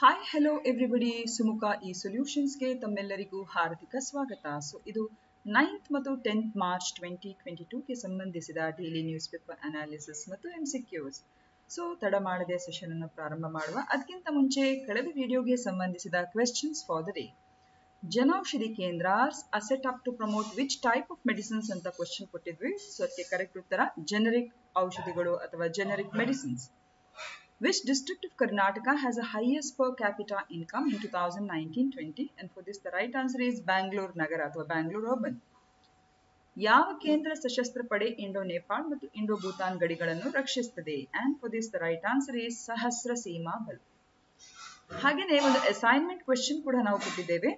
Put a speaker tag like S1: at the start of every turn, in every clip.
S1: Hi hello everybody Sumukha ಈ ಸೊಲ್ಯೂಷನ್ಸ್ಗೆ ತಮ್ಮೆಲ್ಲರಿಗೂ ಹಾರ್ದಿಕ ಸ್ವಾಗತ ಸೊ ಇದು ನೈನ್ತ್ ಮತ್ತು ಟೆಂತ್ ಮಾರ್ಚ್ ಟ್ವೆಂಟಿ ಟ್ವೆಂಟಿ ಟೂಗೆ ಸಂಬಂಧಿಸಿದ ಡೈಲಿ ನ್ಯೂಸ್ ಪೇಪರ್ ಅನಾಲಿಸಿಸ್ ಮತ್ತು ಎಮ್ ಸಿಕ್ಯೂಸ್ ಸೊ ತಡ ಮಾಡದೆ ಸೆಷನ್ ಅನ್ನು ಪ್ರಾರಂಭ ಮಾಡುವ ಅದಕ್ಕಿಂತ ಮುಂಚೆ ಕಳೆದ ವಿಡಿಯೋಗೆ ಸಂಬಂಧಿಸಿದ questions for the day Janaushadhi Kendra is set up to promote which type of medicines ಅಂತ ಕ್ವಶನ್ ಕೊಟ್ಟಿದ್ವಿ ಸೊ ಅದಕ್ಕೆ ಕರೆಕ್ಟ್ ಉತ್ತರ ಜನರಿಕ್ ಔಷಧಿಗಳು ಅಥವಾ generic medicines Which district of Karnataka has the highest per capita income in 2019-20? And for this, the right answer is Bangalore Nagara ಅಥವಾ Bangalore Urban. ಯಾವ ಕೇಂದ್ರ ಸಶಸ್ತ್ರ ಪಡೆ ಇಂಡೋ ನೇಪಾಳ್ ಮತ್ತು ಇಂಡೋ ಭೂತಾನ್ ಗಡಿಗಳನ್ನು ರಕ್ಷಿಸುತ್ತದೆ and for this the right answer is Sashastra Seema ಬಲ್ ಹಾಗೆಯೇ ಒಂದು ಅಸೈನ್ಮೆಂಟ್ ಕ್ವೆಶನ್ ಕೂಡ ನಾವು ಕೊಟ್ಟಿದ್ದೇವೆ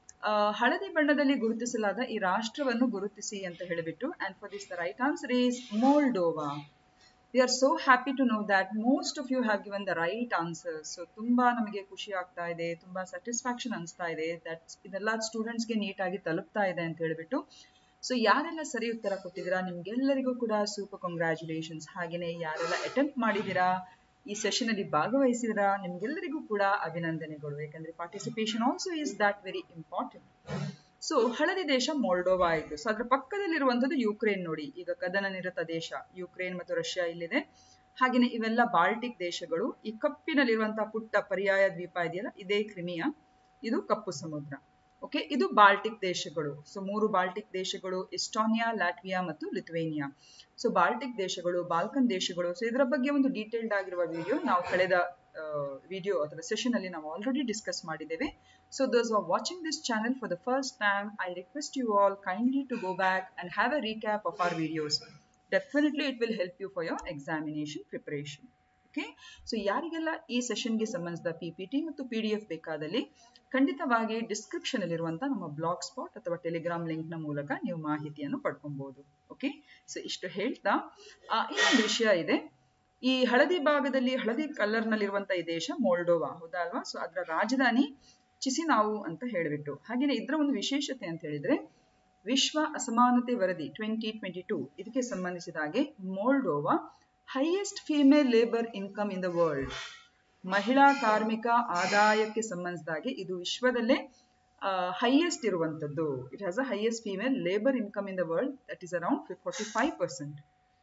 S1: ಹಳದಿ ಬಣ್ಣದಲ್ಲಿ ಗುರುತಿಸಲಾದ ಈ ರಾಷ್ಟ್ರವನ್ನು ಗುರುತಿಸಿ ಅಂತ ಹೇಳಿಬಿಟ್ಟು and for this the right answer is Moldova we are so happy to know that most of you have given the right answers so ತುಂಬಾ ನಮಗೆ ಖುಷಿ ಆಗ್ತಾ ಇದೆ ತುಂಬಾ ಸ್ಯಾಟಿಸ್ಫ್ಯಾಕ್ಷನ್ ಅನಿಸ್ತಾ ಇದೆ ದಟ್ ಇದೆಲ್ಲ ಸ್ಟೂಡೆಂಟ್ಸ್ಗೆ ನೀಟಾಗಿ ತಲುಪ್ತಾ ಇದೆ ಅಂತ ಹೇಳಿಬಿಟ್ಟು ಸೊ ಯಾರೆಲ್ಲ ಸರಿ ಉತ್ತರ ಕೊಟ್ಟಿದ್ದೀರಾ ನಿಮ್ಗೆಲ್ಲರಿಗೂ ಕೂಡ ಸೂಪರ್ ಕಂಗ್ರ್ಯಾಚುಲೇಷನ್ಸ್ ಹಾಗೆಯೇ ಯಾರೆಲ್ಲ ಅಟೆಂಪ್ಟ್ ಮಾಡಿದ್ದೀರಾ ಈ ಸೆಷನ್ ಅಲ್ಲಿ ಭಾಗವಹಿಸಿದ್ರ ನಿಮ್ಗೆಲ್ಲರಿಗೂ ಕೂಡ ಅಭಿನಂದನೆಗಳು ಯಾಕಂದ್ರೆ participation also is that very important so ಹಳದಿ ದೇಶ ಮೋಲ್ಡೋವಾ ಆಯಿತು ಸೊ ಅದ್ರ ಪಕ್ಕದಲ್ಲಿರುವಂಥದ್ದು ಯುಕ್ರೇನ್ ನೋಡಿ ಈಗ ಕದನ ನಿರತ ದೇಶ ಯುಕ್ರೇನ್ ಮತ್ತು ರಷ್ಯಾ ಇಲ್ಲಿದೆ ಹಾಗೆಯೇ ಇವೆಲ್ಲ ಬಾಲ್ಟಿಕ್ ದೇಶಗಳು ಈ ಕಪ್ಪಿನಲ್ಲಿರುವಂತಹ ಪುಟ್ಟ ಪರ್ಯಾಯ ದ್ವೀಪ ಇದೆಯಲ್ಲ ಇದೇ ಕ್ರಿಮಿಯಾ ಇದು ಕಪ್ಪು ಸಮುದ್ರ ಓಕೆ ಇದು ಬಾಲ್ಟಿಕ್ ದೇಶಗಳು ಸೊ ಮೂರು ಬಾಲ್ಟಿಕ್ ದೇಶಗಳು ಎಸ್ಟೋನಿಯಾ ಲ್ಯಾಟ್ವಿಯಾ ಮತ್ತು ಲಿಥುವೇನಿಯಾ ಸೊ ಬಾಲ್ಟಿಕ್ ದೇಶಗಳು ಬಾಲ್ಕನ್ ದೇಶಗಳು ಸೊ ಇದರ ಬಗ್ಗೆ ಒಂದು ಡೀಟೇಲ್ಡ್ ಆಗಿರುವ ವಿಡಿಯೋ ನಾವು ಕಳೆದ ವಿಡಿಯೋ ಅಥವಾ ಸೆಷನ್ ಅಲ್ಲಿ ನಾವು ಆಲ್ರೆಡಿ ಡಿಸ್ಕಸ್ ಮಾಡಿದ್ದೇವೆ so those are watching this channel for the first time I request you all kindly to go back and have a recap of our videos definitely it will help you for your examination preparation okay so ಯಾರಿಗೆಲ್ಲ ಈ ಸೆಷನ್ಗೆ ಸಂಬಂಧಿಸಿದ P P T ಮತ್ತು P D F ಬೇಕಾದಲ್ಲಿ ಖಂಡಿತವಾಗಿ description ಅಲ್ಲಿರುವಂತಹ ನಮ್ಮ blog spot ಅಥವಾ ಟೆಲಿಗ್ರಾಮ್ ಲಿಂಕ್ನ ಮೂಲಕ ನೀವು ಮಾಹಿತಿಯನ್ನು ಪಡ್ಕೊಬಹುದು ಓಕೆ ಸೊ ಇಷ್ಟು ಹೇಳ್ತಾ ಇನ್ನೊಂದು ವಿಷಯ ಇದೆ ಈ ಹಳದಿ ಭಾಗದಲ್ಲಿ ಹಳದಿ ಕಲರ್ ನಲ್ಲಿರುವಂತಹ ಈ ದೇಶ ಮೋಲ್ಡೋವಾ ಹೌದಾ ಅಲ್ವಾ ಸೊ ಅದರ ರಾಜಧಾನಿ ಚಿಸಿನಾವು ಅಂತ ಹೇಳಿಬಿಟ್ಟು ಹಾಗೆಯೇ ಇದರ ಒಂದು ವಿಶೇಷತೆ ಅಂತ ಹೇಳಿದ್ರೆ ವಿಶ್ವ ಅಸಮಾನತೆ ವರದಿ ಟ್ವೆಂಟಿ ಟ್ವೆಂಟಿ ಟೂ ಇದಕ್ಕೆ ಸಂಬಂಧಿಸಿದ ಹಾಗೆ Moldova highest female labour income in the world ಮಹಿಳಾ ಕಾರ್ಮಿಕ ಆದಾಯಕ್ಕೆ ಸಂಬಂಧಿಸಿದ ಹಾಗೆ ಇದು ವಿಶ್ವದಲ್ಲೇ ಹೈಯೆಸ್ಟ್ ಇರುವಂತದ್ದು it has a highest female labour income in the world that is around forty five percent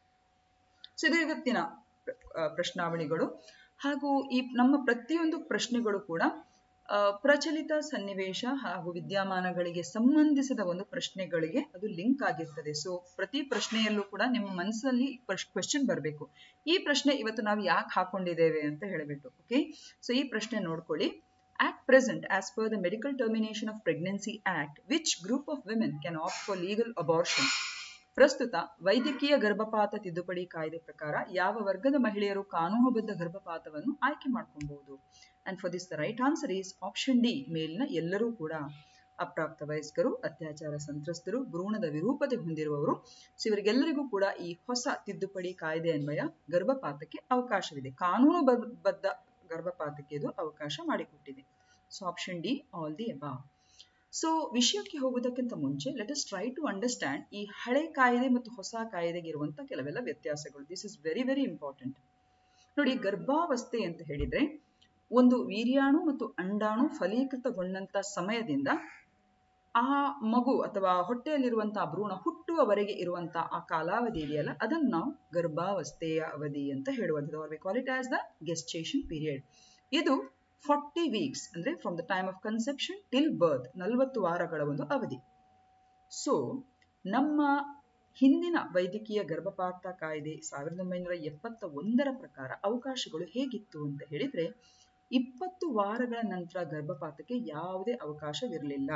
S1: so ಇದು ಇವತ್ತಿನ ಪ್ರಶ್ನಾವಳಿಗಳು ಹಾಗೂ ಈ ನಮ್ಮ ಪ್ರತಿಯೊಂದು ಪ್ರಶ್ನೆಗಳು ಕೂಡ ಪ್ರಚಲಿತ ಸನ್ನಿವೇಶ ಹಾಗೂ ವಿದ್ಯಮಾನಗಳಿಗೆ ಸಂಬಂಧಿಸಿದ ಒಂದು ಪ್ರಶ್ನೆಗಳಿಗೆ ಅದು ಲಿಂಕ್ ಆಗಿರ್ತದೆ ಸೊ ಪ್ರತಿ ಪ್ರಶ್ನೆಯಲ್ಲೂ ಕೂಡ ನಿಮ್ಮ ಮನಸ್ಸಲ್ಲಿ ಕ್ವೆಶನ್ ಬರಬೇಕು ಈ ಪ್ರಶ್ನೆ ಇವತ್ತು ನಾವು ಯಾಕೆ ಹಾಕೊಂಡಿದ್ದೇವೆ ಅಂತ ಹೇಳಿಬಿಟ್ಟು ಓಕೆ ಸೊ ಈ ಪ್ರಶ್ನೆ ನೋಡ್ಕೊಳ್ಳಿ At present, as per the Medical Termination of Pregnancy Act, which group of women can opt for legal abortion? ಪ್ರಸ್ತುತ ವೈದ್ಯಕೀಯ ಗರ್ಭಪಾತ ತಿದ್ದುಪಡಿ ಕಾಯ್ದೆ ಪ್ರಕಾರ ಯಾವ ವರ್ಗದ ಮಹಿಳೆಯರು ಕಾನೂನುಬದ್ಧ ಗರ್ಭಪಾತವನ್ನು ಆಯ್ಕೆ ಮಾಡ್ಕೊಬಹುದು and for this the right answer is option D ಮೇಲಿನ ಎಲ್ಲರೂ ಕೂಡ ಅಪ್ರಾಪ್ತ ವಯಸ್ಕರು ಅತ್ಯಾಚಾರ ಸಂತ್ರಸ್ತರು ಭ್ರೂಣದ ವಿರೂಪತೆ ಹೊಂದಿರುವವರು ಸೊ ಇವರಿಗೆಲ್ಲರಿಗೂ ಕೂಡ ಈ ಹೊಸ ತಿದ್ದುಪಡಿ ಕಾಯ್ದೆ ಅನ್ವಯ ಗರ್ಭಪಾತಕ್ಕೆ ಅವಕಾಶವಿದೆ ಕಾನೂನುಬದ್ಧ ಗರ್ಭಪಾತಕ್ಕೆ ಇದು ಅವಕಾಶ ಮಾಡಿಕೊಟ್ಟಿದೆ so option D all the above so ವಿಷಯಕ್ಕೆ ಹೋಗೋದಕ್ಕಿಂತ ಮುಂಚೆ let us try to understand ಈ ಹಳೆ ಕಾಯ್ದೆ ಮತ್ತು ಹೊಸ ಕಾಯ್ದೆಗೆ ಇರುವಂತಹ ಕೆಲವೆಲ್ಲ ವ್ಯತ್ಯಾಸಗಳು this is very very important ನೋಡಿ ಗರ್ಭಾವಸ್ಥೆ ಅಂತ ಹೇಳಿದ್ರೆ ಒಂದು ವೀರ್ಯಾಣು ಮತ್ತು ಅಂಡಾಣು ಫಲೀಕೃತಗೊಂಡಂತ ಸಮಯದಿಂದ ಆ ಮಗು ಅಥವಾ ಹೊಟ್ಟೆಯಲ್ಲಿರುವಂತಹ ಭ್ರೂಣ ಹುಟ್ಟುವವರೆಗೆ ಇರುವಂತಹ ಆ ಕಾಲಾವಧಿ ಇದೆಯಲ್ಲ ಅದನ್ನು ನಾವು ಗರ್ಭಾವಸ್ಥೆಯ ಅವಧಿ ಅಂತ ಹೇಳುವಂಥದ್ದು we call it as the gestation period ಇದು ಫಾರ್ಟಿ ವೀಕ್ಸ್ ಅಂದ್ರೆ from the time of conception till birth ನಲವತ್ತು ವಾರಗಳ ಒಂದು ಅವಧಿ ಸೊ ನಮ್ಮ ಹಿಂದಿನ ವೈದ್ಯಕೀಯ ಗರ್ಭಪಾತ ಕಾಯ್ದೆ ಸಾವಿರದ ಒಂಬೈನೂರ ಎಪ್ಪತ್ತ ಒಂದರ ಪ್ರಕಾರ ಅವಕಾಶಗಳು ಹೇಗಿತ್ತು ಅಂತ ಹೇಳಿದ್ರೆ ಇಪ್ಪತ್ತು ವಾರಗಳ ನಂತರ ಗರ್ಭಪಾತಕ್ಕೆ ಯಾವುದೇ ಅವಕಾಶವಿರಲಿಲ್ಲ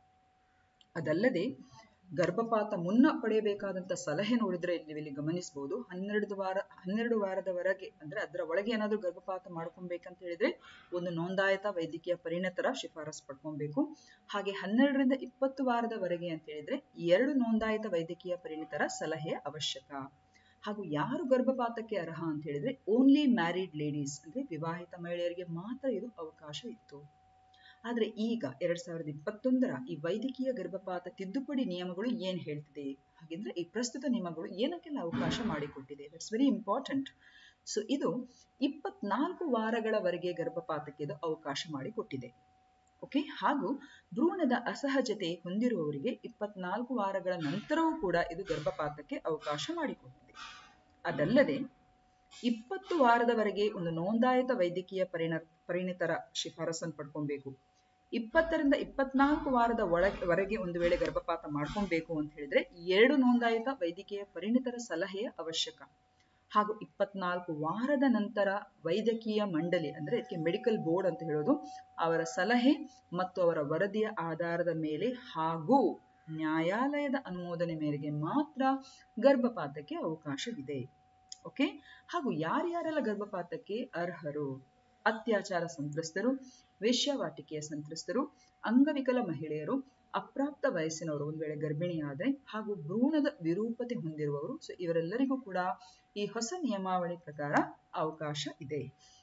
S1: ಅದಲ್ಲದೆ ಗರ್ಭಪಾತ ಮುನ್ನ ಪಡೆಯಬೇಕಾದಂತ ಸಲಹೆ ನೋಡಿದ್ರೆ ಇಲ್ಲಿ ಇಲ್ಲಿ ಗಮನಿಸಬಹುದು ಹನ್ನೆರಡು ವಾರ ಹನ್ನೆರಡು ವಾರದವರೆಗೆ ಅಂದ್ರೆ ಅದರ ಒಳಗೆ ಏನಾದ್ರೂ ಗರ್ಭಪಾತ ಮಾಡ್ಕೊಬೇಕಂತ ಹೇಳಿದ್ರೆ ಒಂದು ನೋಂದಾಯಿತ ವೈದ್ಯಕೀಯ ಪರಿಣತರ ಶಿಫಾರಸ್ ಪಡ್ಕೊಬೇಕು ಹಾಗೆ ಹನ್ನೆರಡರಿಂದ ಇಪ್ಪತ್ತು ವಾರದವರೆಗೆ ಅಂತ ಹೇಳಿದ್ರೆ ಎರಡು ನೋಂದಾಯಿತ ವೈದ್ಯಕೀಯ ಪರಿಣಿತರ ಸಲಹೆ ಅವಶ್ಯಕ ಹಾಗೂ ಯಾರು ಗರ್ಭಪಾತಕ್ಕೆ ಅರ್ಹ ಅಂತ ಹೇಳಿದ್ರೆ ಓನ್ಲಿ ಮ್ಯಾರಿಡ್ ಲೇಡೀಸ್ ಅಂದ್ರೆ ವಿವಾಹಿತ ಮಹಿಳೆಯರಿಗೆ ಮಾತ್ರ ಇದು ಅವಕಾಶ ಇತ್ತು ಆದ್ರೆ ಈಗ ಎರಡ್ ಸಾವಿರದ ಇಪ್ಪತ್ತೊಂದರ ಈ ವೈದ್ಯಕೀಯ ಗರ್ಭಪಾತ ತಿದ್ದುಪಡಿ ನಿಯಮಗಳು ಏನ್ ಹೇಳ್ತಿದೆ ಹಾಗೆಂದ್ರೆ ಈ ಪ್ರಸ್ತುತ ನಿಯಮಗಳು ಏನಕ್ಕೆಲ್ಲ ಅವಕಾಶ ಮಾಡಿಕೊಟ್ಟಿದೆ ದಟ್ಸ್ ವೆರಿ ಇಂಪಾರ್ಟೆಂಟ್ ಸೊ ಇದು ಇಪ್ಪತ್ನಾಲ್ಕು ವಾರಗಳವರೆಗೆ ಗರ್ಭಪಾತಕ್ಕೆ ಇದು ಅವಕಾಶ ಮಾಡಿಕೊಟ್ಟಿದೆ ಓಕೆ ಹಾಗೂ ಭ್ರೂಣದ ಅಸಹಜತೆ ಹೊಂದಿರುವವರಿಗೆ ಇಪ್ಪತ್ನಾಲ್ಕು ವಾರಗಳ ನಂತರವೂ ಕೂಡ ಇದು ಗರ್ಭಪಾತಕ್ಕೆ ಅವಕಾಶ ಮಾಡಿಕೊಟ್ಟಿದೆ ಅದಲ್ಲದೆ ಇಪ್ಪತ್ತು ವಾರದವರೆಗೆ ಒಂದು ನೋಂದಾಯಿತ ವೈದ್ಯಕೀಯ ಪರಿಣ ಪರಿಣಿತರ ಶಿಫಾರಸನ್ನು ಪಡ್ಕೊಬೇಕು ಇಪ್ಪತ್ತರಿಂದ ಇಪ್ಪತ್ನಾಲ್ಕು ವಾರದ ಒಳವರೆಗೆ ಒಂದು ವೇಳೆ ಗರ್ಭಪಾತ ಮಾಡ್ಕೊಬೇಕು ಅಂತ ಹೇಳಿದ್ರೆ ಎರಡು ನೋಂದಾಯಿತ ವೈದ್ಯಕೀಯ ಪರಿಣಿತರ ಸಲಹೆಯ ಅವಶ್ಯಕ ಹಾಗೂ ಇಪ್ಪತ್ನಾಲ್ಕು ವಾರದ ನಂತರ ವೈದ್ಯಕೀಯ ಮಂಡಳಿ ಅಂದ್ರೆ ಇದಕ್ಕೆ ಮೆಡಿಕಲ್ ಬೋರ್ಡ್ ಅಂತ ಹೇಳೋದು ಅವರ ಸಲಹೆ ಮತ್ತು ಅವರ ವರದಿಯ ಆಧಾರದ ಮೇಲೆ ಹಾಗೂ ನ್ಯಾಯಾಲಯದ ಅನುಮೋದನೆ ಮೇರೆಗೆ ಮಾತ್ರ ಗರ್ಭಪಾತಕ್ಕೆ ಅವಕಾಶವಿದೆ ಓಕೆ ಹಾಗೂ ಯಾರ್ಯಾರೆಲ್ಲ ಗರ್ಭಪಾತಕ್ಕೆ ಅರ್ಹರು ಅತ್ಯಾಚಾರ ಸಂತ್ರಸ್ತರು ವೇಶ್ಯಾವಾಟಿಕೆಯ ಸಂತ್ರಸ್ತರು ಅಂಗವಿಕಲ ಮಹಿಳೆಯರು ಅಪ್ರಾಪ್ತ ವಯಸ್ಸಿನವರು ಒಂದು ವೇಳೆ ಗರ್ಭಿಣಿಯಾದರೆ ಹಾಗೂ ಭ್ರೂಣದ ವಿರೂಪತೆ ಹೊಂದಿರುವವರು ಸೊ ಇವರೆಲ್ಲರಿಗೂ ಕೂಡ ಈ ಹೊಸ ನಿಯಮಾವಳಿ ಪ್ರಕಾರ ಅವಕಾಶ ಇದೆ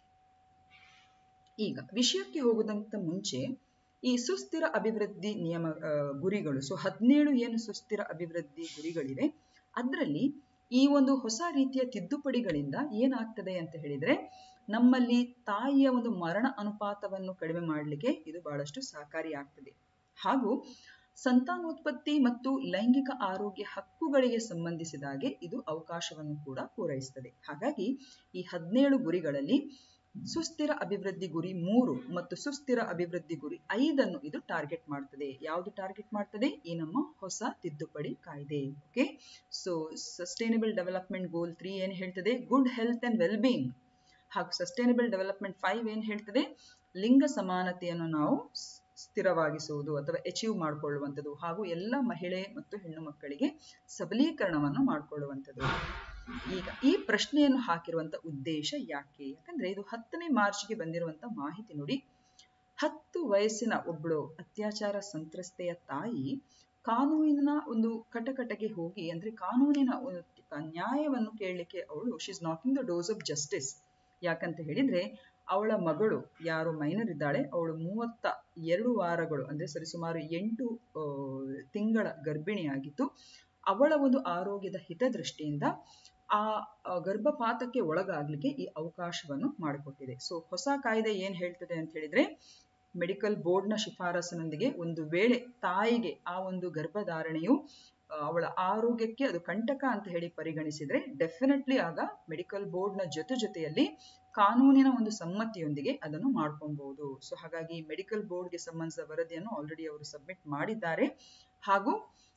S1: ಈಗ ವಿಷಯಕ್ಕೆ ಹೋಗುವುದಂತ ಮುಂಚೆ ಈ ಸುಸ್ಥಿರ ಅಭಿವೃದ್ಧಿ ನಿಯಮ ಗುರಿಗಳು ಸೊ ಹದಿನೇಳು ಏನು ಸುಸ್ಥಿರ ಅಭಿವೃದ್ಧಿ ಗುರಿಗಳಿವೆ ಅದರಲ್ಲಿ ಈ ಒಂದು ಹೊಸ ರೀತಿಯ ತಿದ್ದುಪಡಿಗಳಿಂದ ಏನಾಗ್ತದೆ ಅಂತ ಹೇಳಿದ್ರೆ ನಮ್ಮಲ್ಲಿ ತಾಯಿಯ ಒಂದು ಮರಣ ಅನುಪಾತವನ್ನು ಕಡಿಮೆ ಮಾಡಲಿಕ್ಕೆ ಇದು ಬಹಳಷ್ಟು ಸಹಕಾರಿಯಾಗ್ತದೆ ಹಾಗೂ ಸಂತಾನೋತ್ಪತ್ತಿ ಮತ್ತು ಲೈಂಗಿಕ ಆರೋಗ್ಯ ಹಕ್ಕುಗಳಿಗೆ ಸಂಬಂಧಿಸಿದಾಗೆ ಇದು ಅವಕಾಶವನ್ನು ಕೂಡ ಪೂರೈಸುತ್ತದೆ ಹಾಗಾಗಿ ಈ ಹದಿನೇಳು ಗುರಿಗಳಲ್ಲಿ ಸುಸ್ಥಿರ ಅಭಿವೃದ್ಧಿ ಗುರಿ ಮೂರು ಮತ್ತು ಸುಸ್ಥಿರ ಅಭಿವೃದ್ಧಿ ಗುರಿ ಐದನ್ನು ಇದು ಟಾರ್ಗೆಟ್ ಮಾಡ್ತದೆ ಯಾವುದು ಟಾರ್ಗೆಟ್ ಮಾಡ್ತದೆ ಈ ನಮ್ಮ ಹೊಸ ತಿದ್ದುಪಡಿ ಕಾಯ್ದೆ okay so sustainable development goal three ಏನ್ ಹೇಳ್ತದೆ good health and well being ಹಾಗೂ ಸಸ್ಟೈನಬಲ್ ಡೆವಲಪ್ಮೆಂಟ್ ಫೈವ್ ಏನ್ ಹೇಳ್ತದೆ ಲಿಂಗ ಸಮಾನತೆಯನ್ನು ನಾವು ಸ್ಥಿರವಾಗಿಸುವುದು ಅಥವಾ ಅಚೀವ್ ಮಾಡಿಕೊಳ್ಳುವಂಥದ್ದು ಹಾಗೂ ಎಲ್ಲ ಮಹಿಳೆ ಮತ್ತು ಹೆಣ್ಣು ಮಕ್ಕಳಿಗೆ ಸಬಲೀಕರಣವನ್ನು ಮಾಡಿಕೊಳ್ಳುವಂಥದ್ದು ಈಗ ಈ ಪ್ರಶ್ನೆಯನ್ನು ಹಾಕಿರುವಂತ ಉದ್ದೇಶ ಯಾಕೆ ಯಾಕಂದ್ರೆ ಇದು ಹತ್ತನೇ ಮಾರ್ಚ್ಗೆ ಬಂದಿರುವಂತ ಮಾಹಿತಿ ನೋಡಿ ಹತ್ತು ವಯಸ್ಸಿನ ಒಬ್ಬಳು ಅತ್ಯಾಚಾರ ಸಂತ್ರಸ್ತೆಯ ತಾಯಿ ಕಾನೂನಿನ ಒಂದು ಕಟಕಟಗೆ ಹೋಗಿ ಅಂದ್ರೆ ಕಾನೂನಿನ ನ್ಯಾಯವನ್ನು ಕೇಳಲಿಕ್ಕೆ ಅವಳು she is knocking the doors of justice ಯಾಕಂತ ಹೇಳಿದ್ರೆ ಅವಳ ಮಗಳು ಯಾರು ಮೈನರ್ ಇದ್ದಾಳೆ ಅವಳು ಮೂವತ್ತ ಎರಡು ವಾರಗಳು ಅಂದ್ರೆ ಸರಿಸುಮಾರು ಎಂಟು ತಿಂಗಳ ಗರ್ಭಿಣಿಯಾಗಿತ್ತು ಅವಳ ಒಂದು ಆರೋಗ್ಯದ ಹಿತದೃಷ್ಟಿಯಿಂದ ಆ ಗರ್ಭಪಾತಕ್ಕೆ ಒಳಗಾಗ್ಲಿಕ್ಕೆ ಈ ಅವಕಾಶವನ್ನು ಮಾಡಿಕೊಟ್ಟಿದೆ ಸೊ ಹೊಸ ಕಾಯ್ದೆ ಏನ್ ಹೇಳ್ತದೆ ಅಂತ ಹೇಳಿದ್ರೆ ಮೆಡಿಕಲ್ ಬೋರ್ಡ್ನ ಶಿಫಾರಸಿನೊಂದಿಗೆ ಒಂದು ವೇಳೆ ತಾಯಿಗೆ ಆ ಒಂದು ಗರ್ಭಧಾರಣೆಯು ಅವಳ ಆರೋಗ್ಯಕ್ಕೆ ಅದು ಕಂಟಕ ಅಂತ ಹೇಳಿ ಪರಿಗಣಿಸಿದ್ರೆ ಡೆಫಿನೆಟ್ಲಿ ಆಗ ಮೆಡಿಕಲ್ ಬೋರ್ಡ್ನ ಜೊತೆ ಜೊತೆಯಲ್ಲಿ ಕಾನೂನಿನ ಒಂದು ಸಮ್ಮತಿಯೊಂದಿಗೆ ಅದನ್ನು ಮಾಡ್ಕೊಬಹುದು ಸೊ ಹಾಗಾಗಿ ಮೆಡಿಕಲ್ ಬೋರ್ಡ್ಗೆ ಸಂಬಂಧಿಸಿದ ವರದಿಯನ್ನು ಆಲ್ರೆಡಿ ಅವರು ಸಬ್ಮಿಟ್ ಮಾಡಿದ್ದಾರೆ ಹಾಗೂ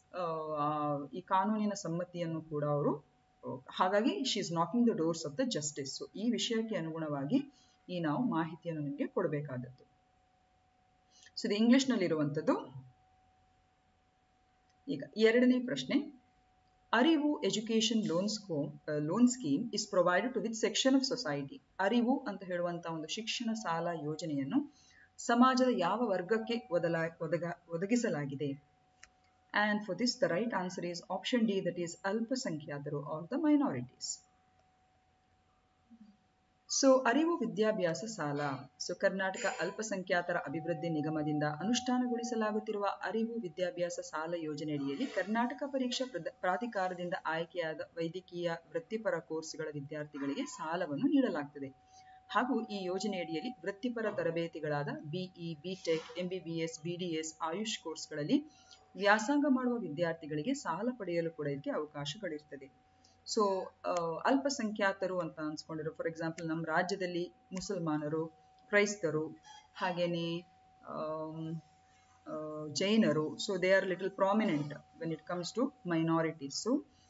S1: ಈ ಕಾನೂನಿನ ಸಮ್ಮತಿಯನ್ನು ಕೂಡ ಅವರು ಹಾಗಾಗಿ she is knocking the doors of the justice so ಈ ವಿಷಯಕ್ಕೆ ಅನುಗುಣವಾಗಿ ಈ ನಾವು ಮಾಹಿತಿಯನ್ನು ನಿಮಗೆ ಕೊಡಬೇಕಾದದ್ದು ಸೊ ಇದು ಇಂಗ್ಲಿಷ್ನಲ್ಲಿ ಇರುವಂಥದ್ದು ಈಗ ಎರಡನೇ ಪ್ರಶ್ನೆ Arivu education loan scheme loan scheme is provided to with section of society Arivu ಅಂತ ಹೇಳುವಂತಹ ಒಂದು ಶಿಕ್ಷಣ ಸಾಲ ಯೋಜನೆಯನ್ನು ಸಮಾಜದ ಯಾವ ವರ್ಗಕ್ಕೆ ಒದಲ ಒದಗ ಒದಗಿಸಲಾಗಿದೆ and for this the right answer is option D that is ಅಲ್ಪಸಂಖ್ಯಾತರು or the minorities. So Arivu ವಿದ್ಯಾಭ್ಯಾಸ ಸಾಲ ಸೊ ಕರ್ನಾಟಕ ಅಲ್ಪಸಂಖ್ಯಾತರ ಅಭಿವೃದ್ಧಿ ನಿಗಮದಿಂದ ಅನುಷ್ಠಾನಗೊಳಿಸಲಾಗುತ್ತಿರುವ ಅರಿವು ವಿದ್ಯಾಭ್ಯಾಸ ಸಾಲ ಯೋಜನೆಯಡಿಯಲ್ಲಿ ಕರ್ನಾಟಕ ಪರೀಕ್ಷಾ ಪ್ರಾಧಿಕಾರದಿಂದ ಆಯ್ಕೆಯಾದ ವೈದ್ಯಕೀಯ ವೃತ್ತಿಪರ ಕೋರ್ಸ್ಗಳ ವಿದ್ಯಾರ್ಥಿಗಳಿಗೆ ಸಾಲವನ್ನು ನೀಡಲಾಗುತ್ತದೆ ಹಾಗೂ ಈ ಯೋಜನೆಯಡಿಯಲ್ಲಿ ವೃತ್ತಿಪರ ತರಬೇತಿಗಳಾದ BE BTech MBBS BDS AYUSH ಕೋರ್ಸ್ಗಳಲ್ಲಿ ವ್ಯಾಸಂಗ ಮಾಡುವ ವಿದ್ಯಾರ್ಥಿಗಳಿಗೆ ಸಾಲ ಪಡೆಯಲು ಕೂಡ ಇದಕ್ಕೆ ಅವಕಾಶಗಳಿರ್ತದೆ ಸೊ ಅಲ್ಪಸಂಖ್ಯಾತರು ಅಂತ ಅನ್ಸ್ಕೊಂಡಿರೋ ಫಾರ್ ಎಕ್ಸಾಂಪಲ್ ನಮ್ಮ ರಾಜ್ಯದಲ್ಲಿ ಮುಸಲ್ಮಾನರು ಕ್ರೈಸ್ತರು ಹಾಗೇನೆ ಜೈನರು so they are little prominent when it comes to minorities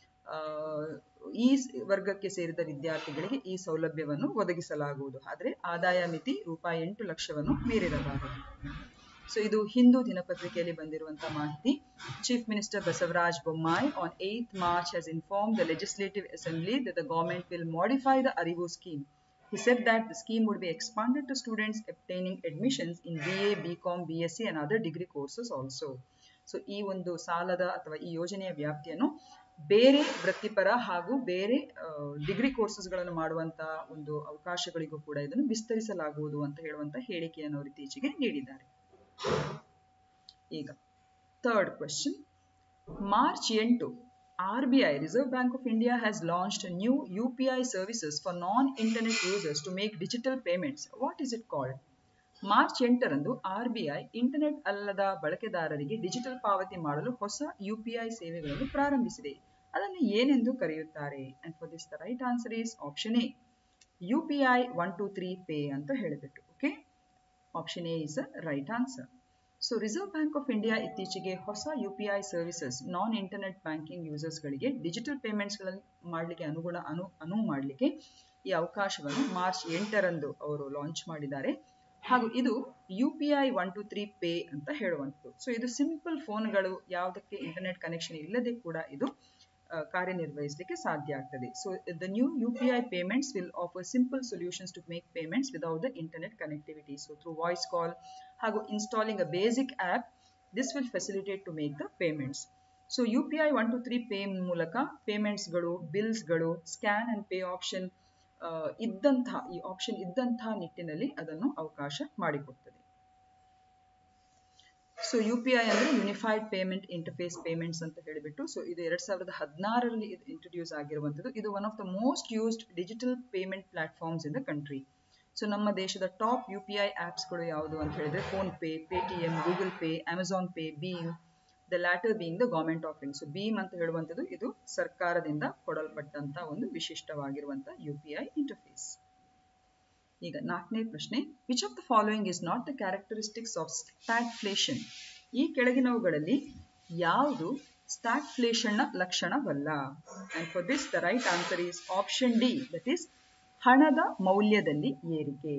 S1: ಈ ವರ್ಗಕ್ಕೆ ಸೇರಿದ ವಿದ್ಯಾರ್ಥಿಗಳಿಗೆ ಈ ಸೌಲಭ್ಯವನ್ನು ಒದಗಿಸಲಾಗುವುದು ಆದರೆ ಆದಾಯ ಮಿತಿ ರೂಪಾಯಿ ಎಂಟು ಲಕ್ಷವನ್ನು ಮೀರಿರಬಾರದು ಸೊ ಇದು ಹಿಂದೂ ದಿನಪತ್ರಿಕೆಯಲ್ಲಿ ಬಂದಿರುವಂತಹ ಮಾಹಿತಿ chief minister Basavaraj Bommai on eighth March has inform the legislative assembly that the government will modify the Arivu scheme. He said that the scheme would be expanded to students obtaining admissions in BA, BCom, BSc and other degree courses also. So ಈ ಒಂದು ಸಾಲದ ಅಥವಾ ಈ ಯೋಜನೆಯ ವ್ಯಾಪ್ತಿಯನ್ನು ಬೇರೆ ವೃತ್ತಿಪರ ಹಾಗೂ ಬೇರೆ ಡಿಗ್ರಿ ಕೋರ್ಸಸ್ಗಳನ್ನು ಮಾಡುವಂತ ಒಂದು ಅವಕಾಶಗಳಿಗೂ ಕೂಡ ಇದನ್ನು ವಿಸ್ತರಿಸಲಾಗುವುದು ಅಂತ ಹೇಳುವಂತ ಹೇಳಿಕೆಯನ್ನು ಅವರು ಇತ್ತೀಚೆಗೆ ನೀಡಿದ್ದಾರೆ ಈಗ ಥರ್ಡ್ ಕ್ವೆಶನ್ ಮಾರ್ಚ್ ಎಂಟು RBI, Reserve Bank of India, has launched new UPI services for non-internet users to make digital payments. What is it called? March ಎಂಟರಂದು ಆರ್ ಬಿ ಐ ಇಂಟರ್ನೆಟ್ ಅಲ್ಲದ ಬಳಕೆದಾರರಿಗೆ ಡಿಜಿಟಲ್ ಪಾವತಿ ಮಾಡಲು ಹೊಸ ಯುಪಿಐ ಸೇವೆಗಳನ್ನು ಪ್ರಾರಂಭಿಸಿದೆ ಅದನ್ನು ಏನೆಂದು ಕರೆಯುತ್ತಾರೆ and for this the right answer is option A U P I one two three pay ಅಂತ ಹೇಳಿಬಿಟ್ಟು okay option A is right answer so Reserve Bank of India ಇತ್ತೀಚೆಗೆ ಹೊಸ U P I services non internet banking ಯೂಸರ್ಸ್ಗಳಿಗೆ digital ಪೇಮೆಂಟ್ಸ್ಗಳಲ್ಲಿ ಮಾಡಲಿಕ್ಕೆ ಅನುಗುಣ ಅನು ಅನುವು ಮಾಡಲಿಕ್ಕೆ ಈ ಅವಕಾಶವನ್ನು ಮಾರ್ಚ್ ಎಂಟರಂದು ಅವರು ಲಾಂಚ್ ಮಾಡಿದ್ದಾರೆ ಹಾಗೂ ಇದು U P I one two three pay ಅಂತ ಹೇಳುವಂಥದ್ದು ಸೊ ಇದು ಸಿಂಪಲ್ ಫೋನ್ಗಳು ಯಾವುದಕ್ಕೆ ಇಂಟರ್ನೆಟ್ ಕನೆಕ್ಷನ್ ಇಲ್ಲದೆ ಕೂಡ ಇದು ಕಾರ್ಯನಿರ್ವಹಿಸಲಿಕ್ಕೆ ಸಾಧ್ಯ ಆಗ್ತದೆ so the new U P I payments will offer simple solutions to make payments without the internet connectivity so through voice call ಹಾಗೂ installing a basic app this will facilitate to make the payments so U P I one two three pay ಮೂಲಕ ಪೇಮೆಂಟ್ಸ್ಗಳು ಬಿಲ್ಸ್ಗಳು scan and pay option ಇದ್ದಂತಹ ಈ option ಇದ್ದಂತಹ ನಿಟ್ಟಿನಲ್ಲಿ ಅದನ್ನು ಅವಕಾಶ ಮಾಡಿಕೊಡ್ತದೆ ಸೊ ಯು ಪಿ ಐ ಅಂದರೆ ಯುನಿಫೈಡ್ ಪೇಮೆಂಟ್ ಇಂಟರ್ಫೇಸ್ ಪೇಮೆಂಟ್ಸ್ ಅಂತ ಹೇಳಿಬಿಟ್ಟು ಸೊ ಇದು ಎರಡ್ ಸಾವಿರದ ಹದಿನಾರರಲ್ಲಿ ಇದು ಇಂಟ್ರೊಡ್ಯೂಸ್ ಆಗಿರುವಂಥದ್ದು ಇದು one of the most used digital payment platforms in the country so ನಮ್ಮ ದೇಶದ ಟಾಪ್ ಯು ಪಿ ಐ ಆ್ಯಪ್ಸ್ಗಳು ಯಾವುದು ಅಂತ ಹೇಳಿದ್ರೆ PhonePe Paytm Google Pay Amazon Pay BHIM the latter being the government offering so BHIM ಅಂತ ಹೇಳುವಂಥದ್ದು ಇದು ಸರ್ಕಾರದಿಂದ ಕೊಡಲ್ಪಟ್ಟಂತ ಒಂದು ವಿಶಿಷ್ಟವಾಗಿರುವಂಥ ಯು ಪಿ ಐ ಇಂಟರ್ಫೇಸ್ ಈಗ ನಾಲ್ಕನೇ ಪ್ರಶ್ನೆ which of the following is not the characteristics of stagflation ಈ ಕೆಳಗಿನವುಗಳಲ್ಲಿ ಯಾವುದು ಸ್ಟ್ಯಾಗ್ಫ್ಲೇಷನ್ನ ಲಕ್ಷಣವಲ್ಲ and for this the right answer is option D that is ಹಣದ ಮೌಲ್ಯದಲ್ಲಿ ಏರಿಕೆ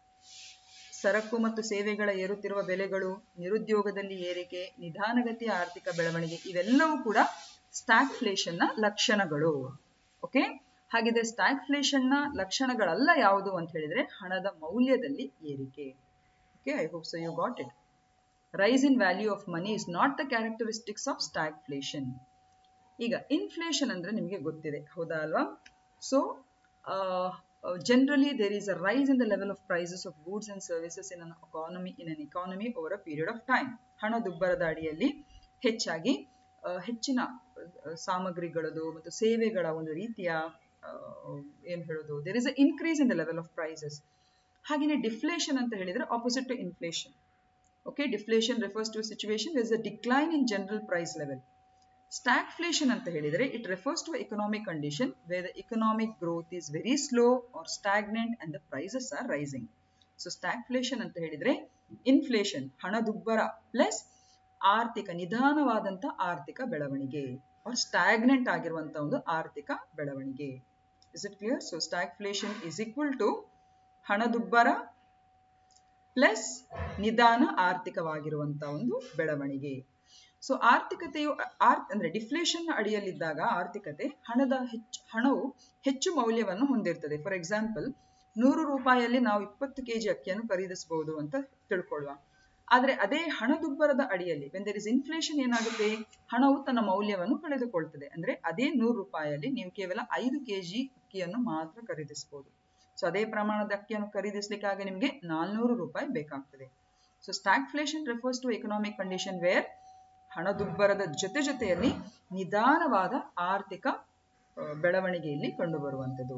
S1: ಸರಕು ಮತ್ತು ಸೇವೆಗಳ ಏರುತ್ತಿರುವ ಬೆಲೆಗಳು ನಿರುದ್ಯೋಗದಲ್ಲಿ ಏರಿಕೆ ನಿಧಾನಗತಿಯ ಆರ್ಥಿಕ ಬೆಳವಣಿಗೆ ಇವೆಲ್ಲವೂ ಕೂಡ ಸ್ಟ್ಯಾಗ್ಫ್ಲೇಷನ್ನ ಲಕ್ಷಣಗಳು ಓಕೆ ಹಾಗಿದ್ರೆ ಸ್ಟ್ಯಾಗ್ಫ್ಲೇಷನ್ನ ಲಕ್ಷಣಗಳಲ್ಲ ಯಾವುದು ಅಂತ ಹೇಳಿದ್ರೆ ಹಣದ ಮೌಲ್ಯದಲ್ಲಿ ಏರಿಕೆ okay I hope so you got it rise in value of money is not the characteristics of stagflation ಈಗ ಇನ್ಫ್ಲೇಷನ್ ಅಂದ್ರೆ ನಿಮಗೆ ಗೊತ್ತಿದೆ ಹೌದಾ ಅಲ್ವಾ so generally there is a rise in the level of prices of goods and services in an economy in an economy over a period of time ಹಣದುಬ್ಬರದ ಅಡಿಯಲ್ಲಿ ಹೆಚ್ಚಾಗಿ ಹೆಚ್ಚಿನ ಸಾಮಗ್ರಿಗಳದು ಮತ್ತು ಸೇವೆಗಳ ಒಂದು ರೀತಿಯ ಏನು ಹೇಳೋದು there is a increase in the level of prices ಹಾಗೆಯೇ ಡಿಫ್ಲೇಷನ್ ಅಂತ ಹೇಳಿದ್ರೆ opposite to inflation okay deflation refers to situation is a decline in general price level stagflation ಅಂತ ಹೇಳಿದರೆ it refers to economic condition where the economic growth is very slow or stagnant and the prices are rising so stagflation ಅಂತ ಹೇಳಿದ್ರೆ inflation ಹಣದುಬ್ಬರ plus ಆರ್ಥಿಕ ನಿಧಾನವಾದಂಥ ಆರ್ಥಿಕ ಬೆಳವಣಿಗೆ R stagnant ಆಗಿರುವಂಥ ಒಂದು ಆರ್ಥಿಕ ಬೆಳವಣಿಗೆ is it clear so stagflation is equal to ಹಣದುಬ್ಬರ ಪ್ಲಸ್ ನಿಧಾನ ಆರ್ಥಿಕವಾಗಿರುವಂಥ ಒಂದು ಬೆಳವಣಿಗೆ ಸೊ ಆರ್ಥಿಕತೆಯು ಆರ್ ಅಂದ್ರೆ ಡಿಫ್ಲೇಷನ್ ಅಡಿಯಲ್ಲಿದ್ದಾಗ ಆರ್ಥಿಕತೆ ಹಣದ ಹೆಚ್ಚು ಹಣವು ಹೆಚ್ಚು ಮೌಲ್ಯವನ್ನು ಹೊಂದಿರ್ತದೆ ಫಾರ್ ಎಕ್ಸಾಂಪಲ್ ನೂರು ರೂಪಾಯಿಯಲ್ಲಿ ನಾವು ಇಪ್ಪತ್ತು ಕೆಜಿ ಅಕ್ಕಿಯನ್ನು ಖರೀದಿಸಬಹುದು ಅಂತ ತಿಳ್ಕೊಳ್ಳುವ ಆದ್ರೆ ಅದೇ ಹಣದುಬ್ಬರದ ಅಡಿಯಲ್ಲಿ ವೆನ್ ದರ್ ಇಸ್ ಇನ್ಫ್ಲೇಷನ್ ಏನಾಗುತ್ತೆ ಹಣವು ತನ್ನ ಮೌಲ್ಯವನ್ನು ಕಳೆದುಕೊಳ್ತದೆ ಅಂದ್ರೆ ಅದೇ ನೂರು ರೂಪಾಯಿಯಲ್ಲಿ ನೀವು ಕೇವಲ ಐದು ಕೆಜಿ ಅಕ್ಕಿಯನ್ನು ಮಾತ್ರ ಖರೀದಿಸಬಹುದು ಸೊ ಅದೇ ಪ್ರಮಾಣದ ಅಕ್ಕಿಯನ್ನು ಖರೀದಿಸಲಿಕ್ಕಾಗ ನಿಮಗೆ ನಾಲ್ನೂರು ರೂಪಾಯಿ ಬೇಕಾಗ್ತದೆ so stagflation refers to economic condition where ಹಣದುಬ್ಬರದ ಜೊತೆ ಜೊತೆಯಲ್ಲಿ ನಿಧಾನವಾದ ಆರ್ಥಿಕ ಬೆಳವಣಿಗೆಯಲ್ಲಿ ಕಂಡುಬರುವಂಥದ್ದು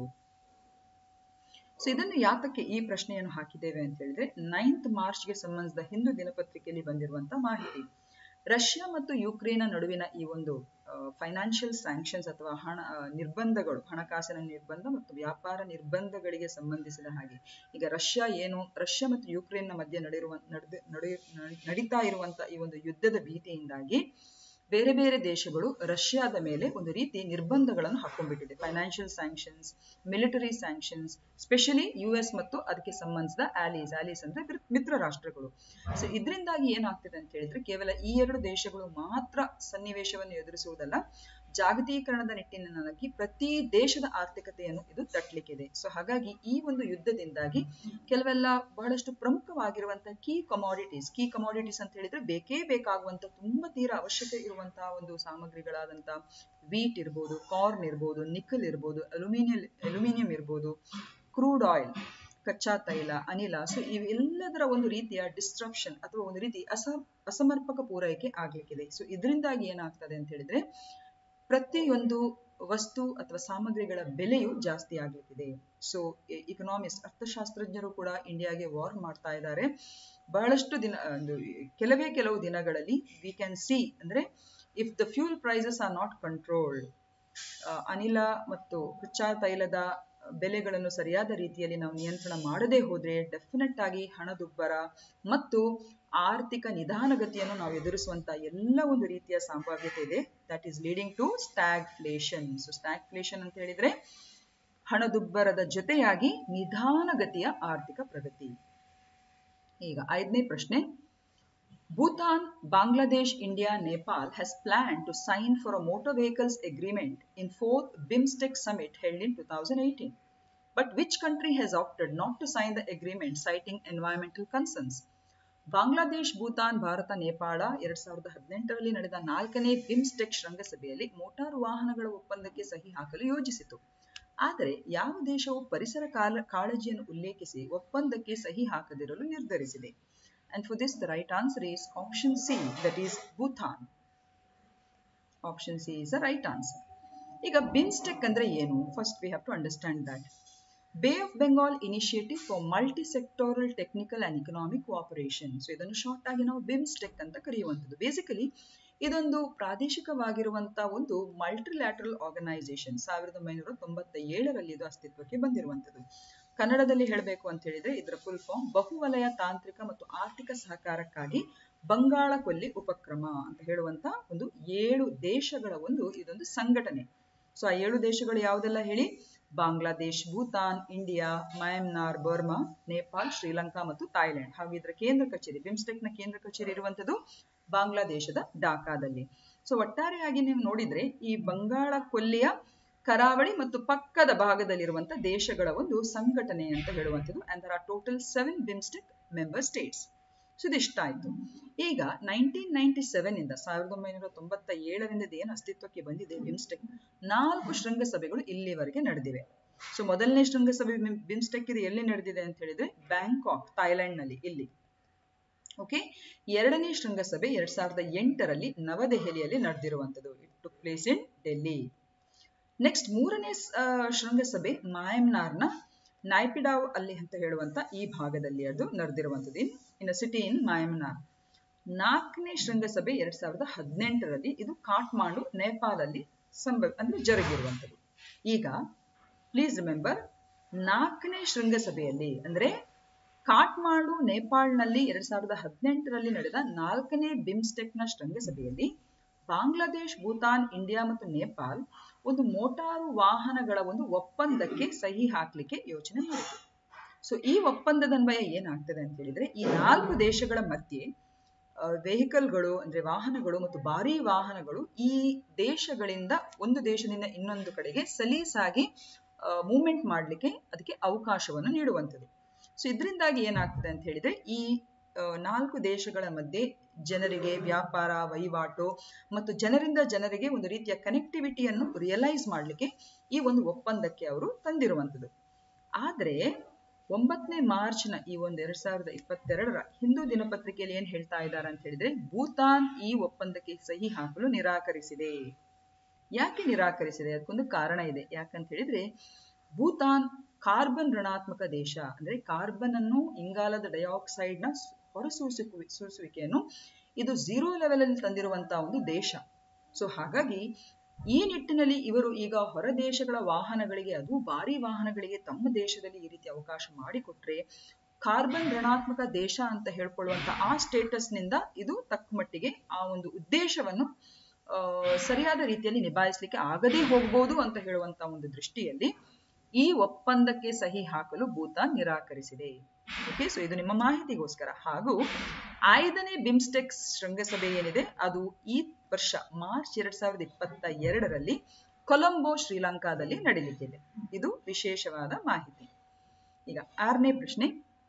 S1: ಸೊ ಇದನ್ನು ಯಾತಕ್ಕೆ ಈ ಪ್ರಶ್ನೆಯನ್ನು ಹಾಕಿದ್ದೇವೆ ಅಂತ ಹೇಳಿದ್ರೆ ನೈನ್ತ್ ಮಾರ್ಚ್ಗೆ ಸಂಬಂಧಿಸಿದ ಹಿಂದೂ ದಿನಪತ್ರಿಕೆಯಲ್ಲಿ ಬಂದಿರುವಂತಹ ಮಾಹಿತಿ ರಷ್ಯಾ ಮತ್ತು ಯುಕ್ರೇನ್ ನಡುವಿನ ಈ ಒಂದು ಫೈನಾನ್ಷಿಯಲ್ ಸ್ಯಾಂಕ್ಷನ್ಸ್ ಅಥವಾ ಹಣ ನಿರ್ಬಂಧಗಳು ಹಣಕಾಸಿನ ನಿರ್ಬಂಧ ಮತ್ತು ವ್ಯಾಪಾರ ನಿರ್ಬಂಧಗಳಿಗೆ ಸಂಬಂಧಿಸಿದ ಹಾಗೆ ಈಗ ರಷ್ಯಾ ಏನು ರಷ್ಯಾ ಮತ್ತು ಯುಕ್ರೇನ್ನ ಮಧ್ಯೆ ನಡೆಯುವ ನಡೆದು ನಡೆ ನಡೀತಾ ಇರುವಂತ ಈ ಒಂದು ಯುದ್ಧದ ಭೀತಿಯಿಂದಾಗಿ ಬೇರೆ ಬೇರೆ ದೇಶಗಳು ರಷ್ಯಾದ ಮೇಲೆ ಒಂದು ರೀತಿ ನಿರ್ಬಂಧಗಳನ್ನು ಹಾಕೊಂಡ್ಬಿಟ್ಟಿದೆ financial sanctions military sanctions specially U S ಮತ್ತು ಅದಕ್ಕೆ ಸಂಬಂಧಿಸಿದ ಆಲೀಸ್ ಆಲೀಸ್ ಅಂದ್ರೆ ಮಿತ್ರ ರಾಷ್ಟ್ರಗಳು ಸೊ ಇದರಿಂದಾಗಿ ಏನಾಗ್ತಿದೆ ಅಂತ ಹೇಳಿದ್ರೆ ಕೇವಲ ಈ ಎರಡು ದೇಶಗಳು ಮಾತ್ರ ಸನ್ನಿವೇಶವನ್ನು ಎದುರಿಸುವುದಲ್ಲ ಜಾಗತೀಕರಣದ ನಿಟ್ಟಿನಲ್ಲಿ ಪ್ರತಿ ದೇಶದ ಆರ್ಥಿಕತೆಯನ್ನು ಇದು ತಟ್ಟಲಿಕ್ಕಿದೆ ಸೊ ಹಾಗಾಗಿ ಈ ಒಂದು ಯುದ್ಧದಿಂದಾಗಿ ಕೆಲವೆಲ್ಲ ಬಹಳಷ್ಟು ಪ್ರಮುಖವಾಗಿರುವಂತಹ ಕೀ ಕಮಾಡಿಟೀಸ್ ಕೀ ಕಮಾಡಿಟೀಸ್ ಅಂತ ಹೇಳಿದ್ರೆ ಬೇಕೇ ಬೇಕಾಗುವಂತ ತುಂಬಾ ತೀರಾ ಅವಶ್ಯಕ ಇರುವಂತಹ ಒಂದು ಸಾಮಗ್ರಿಗಳಾದಂತ ವೀಟ್ ಇರ್ಬೋದು ಕಾರ್ನ್ ಇರ್ಬೋದು ನಿಕಲ್ ಇರ್ಬೋದು ಅಲ್ಯೂಮಿನಿಯಂ ಅಲ್ಯೂಮಿನಿಯಂ ಇರ್ಬೋದು ಕ್ರೂಡ್ ಆಯಿಲ್ ಕಚ್ಚಾ ತೈಲ ಅನಿಲ ಸೊ ಇವೆಲ್ಲದರ ಒಂದು ರೀತಿಯ ಡಿಸ್ಟ್ರಪ್ಷನ್ ಅಥವಾ ಒಂದು ರೀತಿ ಅಸ ಅಸಮರ್ಪಕ ಪೂರೈಕೆ ಆಗ್ಲಿಕ್ಕಿದೆ ಸೊ ಇದರಿಂದಾಗಿ ಏನಾಗ್ತದೆ ಅಂತ ಹೇಳಿದ್ರೆ ಪ್ರತಿಯೊಂದು ವಸ್ತು ಅಥವಾ ಸಾಮಗ್ರಿಗಳ ಬೆಲೆಯು ಜಾಸ್ತಿ ಆಗ್ಲಿಕ್ಕಿದೆ ಸೊ ಇಕನಾಮಿಸ್ಟ್ ಅರ್ಥಶಾಸ್ತ್ರಜ್ಞರು ಕೂಡ ಇಂಡಿಯಾಗೆ ವಾರ್ ಮಾಡ್ತಾ ಇದ್ದಾರೆ ಬಹಳಷ್ಟು ದಿನ ಒಂದು ಕೆಲವೇ ಕೆಲವು ದಿನಗಳಲ್ಲಿ ವಿ ಕ್ಯಾನ್ ಸಿ ಅಂದ್ರೆ if the fuel prices are not controlled ಅನಿಲ ಮತ್ತು ಕಚ್ಚಾ ತೈಲದ ಬೆಲೆಗಳನ್ನು ಸರಿಯಾದ ರೀತಿಯಲ್ಲಿ ನಾವು ನಿಯಂತ್ರಣ ಮಾಡದೇ ಹೋದ್ರೆ ಡೆಫಿನೆಟ್ ಆಗಿ ಹಣದುಬ್ಬರ ಮತ್ತು ಆರ್ಥಿಕ ನಿಧಾನಗತಿಯನ್ನು ನಾವು ಎದುರಿಸುವಂತ ಎಲ್ಲ ಒಂದು ರೀತಿಯ ಸಂಭಾವ್ಯತೆ ಇದೆ that is leading to stagflation so stagflation ಅಂತ ಹೇಳಿದ್ರೆ ಹಣದುಬ್ಬರದ ಜೊತೆಯಾಗಿ ನಿಧಾನಗತಿಯ ಆರ್ಥಿಕ ಪ್ರಗತಿ ಈಗ ಐದನೇ ಪ್ರಶ್ನೆ Bhutan Bangladesh India Nepal has planned to sign for a motor vehicles agreement in fourth BIMSTEC summit held in 2018. But which country has opted not to sign the agreement citing environmental concerns? Bangladesh Bhutan Bharat Nepal ಎರಡ್ ಸಾವಿರದ ಹದಿನೆಂಟರಲ್ಲಿ ನಡೆದ ನಾಲ್ಕನೇ ಬಿಮ್ಸ್ಟೆಕ್ ಶೃಂಗಸಭೆಯಲ್ಲಿ ಮೋಟಾರು ವಾಹನಗಳ ಒಪ್ಪಂದಕ್ಕೆ ಸಹಿ ಹಾಕಲು ಯೋಜಿಸಿತು ಆದರೆ ಯಾವ ದೇಶವು ಪರಿಸರ ಕಾಲ ಕಾಳಜಿಯನ್ನು ಉಲ್ಲೇಖಿಸಿ ಒಪ್ಪಂದಕ್ಕೆ ಸಹಿ ಹಾಕದಿರಲು ನಿರ್ಧರಿಸಿದೆ And for this, the right answer is option C, that is Bhutan. Option C is the right answer. ಈಗ ಬಿಮ್ಸ್ಟೆಕ್ ಅಂದ್ರೆ ಏನು first we have to understand that Bay of Bengal initiative for multi sectoral technical and economic cooperation so ಇದನ್ನು short ಆಗಿ ನಾವು BIMSTEC ಅಂತ ಕರೆಯುವಂಥದ್ದು basically ಇದೊಂದು ಪ್ರಾದೇಶಿಕವಾಗಿರುವಂತಹ ಒಂದು multilateral organisation ಸಾವಿರದ ಒಂಬೈನೂರ ತೊಂಬತ್ತ ಏಳರಲ್ಲಿ ಇದು ಅಸ್ತಿತ್ವಕ್ಕೆ ಬಂದಿರುವಂಥದ್ದು ಕನ್ನಡದಲ್ಲಿ ಹೇಳಬೇಕು ಅಂತ ಹೇಳಿದ್ರೆ ಇದರ ಫುಲ್ ಫಾರ್ಮ್ ಬಹುವಲಯ ತಾಂತ್ರಿಕ ಮತ್ತು ಆರ್ಥಿಕ ಸಹಕಾರಕ್ಕಾಗಿ ಬಂಗಾಳ ಕೊಲ್ಲಿ ಉಪಕ್ರಮ ಅಂತ ಹೇಳುವಂತ ಒಂದು ಏಳು ದೇಶಗಳ ಒಂದು ಇದೊಂದು ಸಂಘಟನೆ ಸೊ ಆ ಏಳು ದೇಶಗಳು ಯಾವುದೆಲ್ಲ ಹೇಳಿ Bangladesh Bhutan India Myanmar Burma Nepal Sri Lanka ಮತ್ತು ಥಾಯ್ಲೆಂಡ್ ಹಾಗೂ ಇದರ ಕೇಂದ್ರ ಕಚೇರಿ ಬಿಮ್ಸ್ಟೆಕ್ ನ ಕೇಂದ್ರ ಕಚೇರಿ ಇರುವಂತದ್ದು ಬಾಂಗ್ಲಾದೇಶದ ಢಾಕಾದಲ್ಲಿ ಸೊ ಒಟ್ಟಾರೆಯಾಗಿ ನೀವು ನೋಡಿದ್ರೆ ಈ ಬಂಗಾಳ ಕೊಲ್ಲಿಯ ಕರಾವಳಿ ಮತ್ತು ಪಕ್ಕದ ಭಾಗದಲ್ಲಿರುವಂತ ದೇಶಗಳ ಒಂದು ಸಂಘಟನೆ ಅಂತ ಹೇಳುವಂಥದ್ದು and there are total seven BIMSTEC member states so ಇದಿಷ್ಟ ಆಯ್ತು ಈಗ ನೈನ್ಟೀನ್ ನೈನ್ಟಿ ಸೆವೆನ್ ಇಂದ ಸಾವಿರದ ಒಂಬೈನೂರ ತೊಂಬತ್ತ ಏಳರಿಂದ ಏನು ಅಸ್ತಿತ್ವಕ್ಕೆ ಬಂದಿದೆ ಬಿಮ್ಸ್ಟೆಕ್ ನಾಲ್ಕು ಶೃಂಗಸಭೆಗಳು ಇಲ್ಲಿವರೆಗೆ ನಡೆದಿವೆ ಸೊ ಮೊದಲನೇ ಶೃಂಗಸಭೆ ಬಿಮ್ಸ್ಟೆಕ್ ಇದು ಎಲ್ಲಿ ನಡೆದಿದೆ ಅಂತ ಹೇಳಿದ್ರೆ ಬ್ಯಾಂಕಾಕ್ ಥೈಲ್ಯಾಂಡ್ ನಲ್ಲಿ ಇಲ್ಲಿ ಓಕೆ ಎರಡನೇ ಶೃಂಗಸಭೆ ಎರಡ್ ಸಾವಿರದ ಎಂಟರಲ್ಲಿ ನವದೆಹಲಿಯಲ್ಲಿ ನಡೆದಿರುವಂತದ್ದು it took place in Delhi next ಮೂರನೇ ಶೃಂಗಸಭೆ ಮಾಯಮ್ನಾರ್ನ ನಾಯ್ಪಿಡಾವ್ ಅಲ್ಲಿ ಅಂತ ಹೇಳುವಂತ ಈ ಭಾಗದಲ್ಲಿ ಅದು ನಡೆದಿರುವಂಥದ್ದು ಇನ್ ಇನ್ ಸಿಟಿ ಇನ್ ಮಾಯಮ್ನಾರ್ ನಾಲ್ಕನೇ ಶೃಂಗಸಭೆ ಎರಡ್ ಸಾವಿರದ ಹದಿನೆಂಟರಲ್ಲಿ ಇದು ಕಾಟ್ಮಾಂಡು ನೇಪಾಳಲ್ಲಿ ಸಂಭವ ಅಂದ್ರೆ ಜರುಗಿರುವಂಥದ್ದು ಈಗ ಪ್ಲೀಸ್ ರಿಮೆಂಬರ್ ನಾಲ್ಕನೇ ಶೃಂಗಸಭೆಯಲ್ಲಿ ಅಂದ್ರೆ ಕಾಟ್ಮಾಂಡು ನೇಪಾಳ್ನಲ್ಲಿ ಎರಡ್ ಸಾವಿರದ ಹದಿನೆಂಟರಲ್ಲಿ ನಡೆದ ನಾಲ್ಕನೇ ಬಿಮ್ಸ್ಟೆಕ್ನ ಶೃಂಗಸಭೆಯಲ್ಲಿ ಬಾಂಗ್ಲಾದೇಶ್ ಭೂತಾನ್ ಇಂಡಿಯಾ ಮತ್ತು ನೇಪಾಲ್ ಒಂದು ಮೋಟಾರು ವಾಹನಗಳ ಒಂದು ಒಪ್ಪಂದಕ್ಕೆ ಸಹಿ ಹಾಕ್ಲಿಕ್ಕೆ ಯೋಚನೆ ಮಾಡಿತು ಸೊ ಈ ಒಪ್ಪಂದದ ಅನ್ವಯ ಏನಾಗ್ತದೆ ಅಂತ ಹೇಳಿದ್ರೆ ಈ ನಾಲ್ಕು ದೇಶಗಳ ಮಧ್ಯೆ ವೆಹಿಕಲ್ಗಳು ಅಂದ್ರೆ ವಾಹನಗಳು ಮತ್ತು ಭಾರಿ ವಾಹನಗಳು ಈ ದೇಶಗಳಿಂದ ಒಂದು ದೇಶದಿಂದ ಇನ್ನೊಂದು ಕಡೆಗೆ ಸಲೀಸಾಗಿ ಮೂವ್ಮೆಂಟ್ ಮಾಡಲಿಕ್ಕೆ ಅದಕ್ಕೆ ಅವಕಾಶವನ್ನು ನೀಡುವಂಥದ್ದು ಸೊ ಇದರಿಂದಾಗಿ ಏನಾಗ್ತದೆ ಅಂತ ಹೇಳಿದ್ರೆ ಈ ನಾಲ್ಕು ದೇಶಗಳ ಮಧ್ಯೆ ಜನರಿಗೆ ವ್ಯಾಪಾರ ವಹಿವಾಟು ಮತ್ತು ಜನರಿಂದ ಜನರಿಗೆ ಒಂದು ರೀತಿಯ ಕನೆಕ್ಟಿವಿಟಿಯನ್ನು ರಿಯಲೈಸ್ ಮಾಡಲಿಕ್ಕೆ ಈ ಒಂದು ಒಪ್ಪಂದಕ್ಕೆ ಅವರು ತಂದಿರುವಂಥದ್ದು ಆದರೆ ಒಂಬತ್ತನೇ ಮಾರ್ಚ್ನ ಈ ಒಂದು ಎರಡ್ ಸಾವಿರದ ಇಪ್ಪತ್ತೆರಡರ ಹಿಂದೂ ದಿನಪತ್ರಿಕೆಯಲ್ಲಿ ಏನ್ ಹೇಳ್ತಾ ಇದ್ದಾರೆ ಅಂತ ಹೇಳಿದ್ರೆ ಭೂತಾನ್ ಈ ಒಪ್ಪಂದಕ್ಕೆ ಸಹಿ ಹಾಕಲು ನಿರಾಕರಿಸಿದೆ ಯಾಕೆ ನಿರಾಕರಿಸಿದೆ ಅದಕ್ಕೊಂದು ಕಾರಣ ಇದೆ ಯಾಕಂತ ಹೇಳಿದ್ರೆ ಭೂತಾನ್ ಕಾರ್ಬನ್ ಋಣಾತ್ಮಕ ದೇಶ ಅಂದ್ರೆ ಕಾರ್ಬನ್ ಅನ್ನು ಇಂಗಾಲದ ಡೈಆಕ್ಸೈಡ್ ನ ಹೊರಸೂಸುಕು ಸೂಸುವಿಕೆಯನ್ನು ಇದು ಝೀರೋ ಲೆವೆಲ್ ಅಲ್ಲಿ ತಂದಿರುವಂತಹ ಒಂದು ದೇಶ ಸೊ ಹಾಗಾಗಿ ಈ ನಿಟ್ಟಿನಲ್ಲಿ ಇವರು ಈಗ ಹೊರ ದೇಶಗಳ ವಾಹನಗಳಿಗೆ ಅದು ಭಾರಿ ವಾಹನಗಳಿಗೆ ತಮ್ಮ ದೇಶದಲ್ಲಿ ಈ ರೀತಿ ಅವಕಾಶ ಮಾಡಿಕೊಟ್ರೆ ಕಾರ್ಬನ್ ಋಣಾತ್ಮಕ ದೇಶ ಅಂತ ಹೇಳ್ಕೊಳ್ಳುವಂತ ಆ ಸ್ಟೇಟಸ್ ನಿಂದ ಇದು ತಕ್ಕ ಮಟ್ಟಿಗೆ ಆ ಒಂದು ಉದ್ದೇಶವನ್ನು ಸರಿಯಾದ ರೀತಿಯಲ್ಲಿ ನಿಭಾಯಿಸಲಿಕ್ಕೆ ಆಗದೇ ಹೋಗಬಹುದು ಅಂತ ಹೇಳುವಂತ ಒಂದು ದೃಷ್ಟಿಯಲ್ಲಿ ಈ ಒಪ್ಪಂದಕ್ಕೆ ಸಹಿ ಹಾಕಲು ಭೂತಾನ್ ನಿರಾಕರಿಸಿದೆ ಓಕೆ ಸೊ ಇದು ನಿಮ್ಮ ಮಾಹಿತಿಗೋಸ್ಕರ ಹಾಗೂ ಐದನೇ ಬಿಮ್ಸ್ಟೆಕ್ಸ್ ಶೃಂಗಸಭೆ ಏನಿದೆ ಅದು ಈ ವರ್ಷ ಮಾರ್ಚ್ ಎರಡ್ ಸಾವಿರದ ಇಪ್ಪತ್ತ ಎರಡರಲ್ಲಿ ಕೊಲಂಬೋ ಶ್ರೀಲಂಕಾದಲ್ಲಿ ನಡೀಲಿಕ್ಕಿದೆ ಇದು ವಿಶೇಷವಾದ ಮಾಹಿತಿ ಈಗ ಆರನೇ ಪ್ರಶ್ನೆ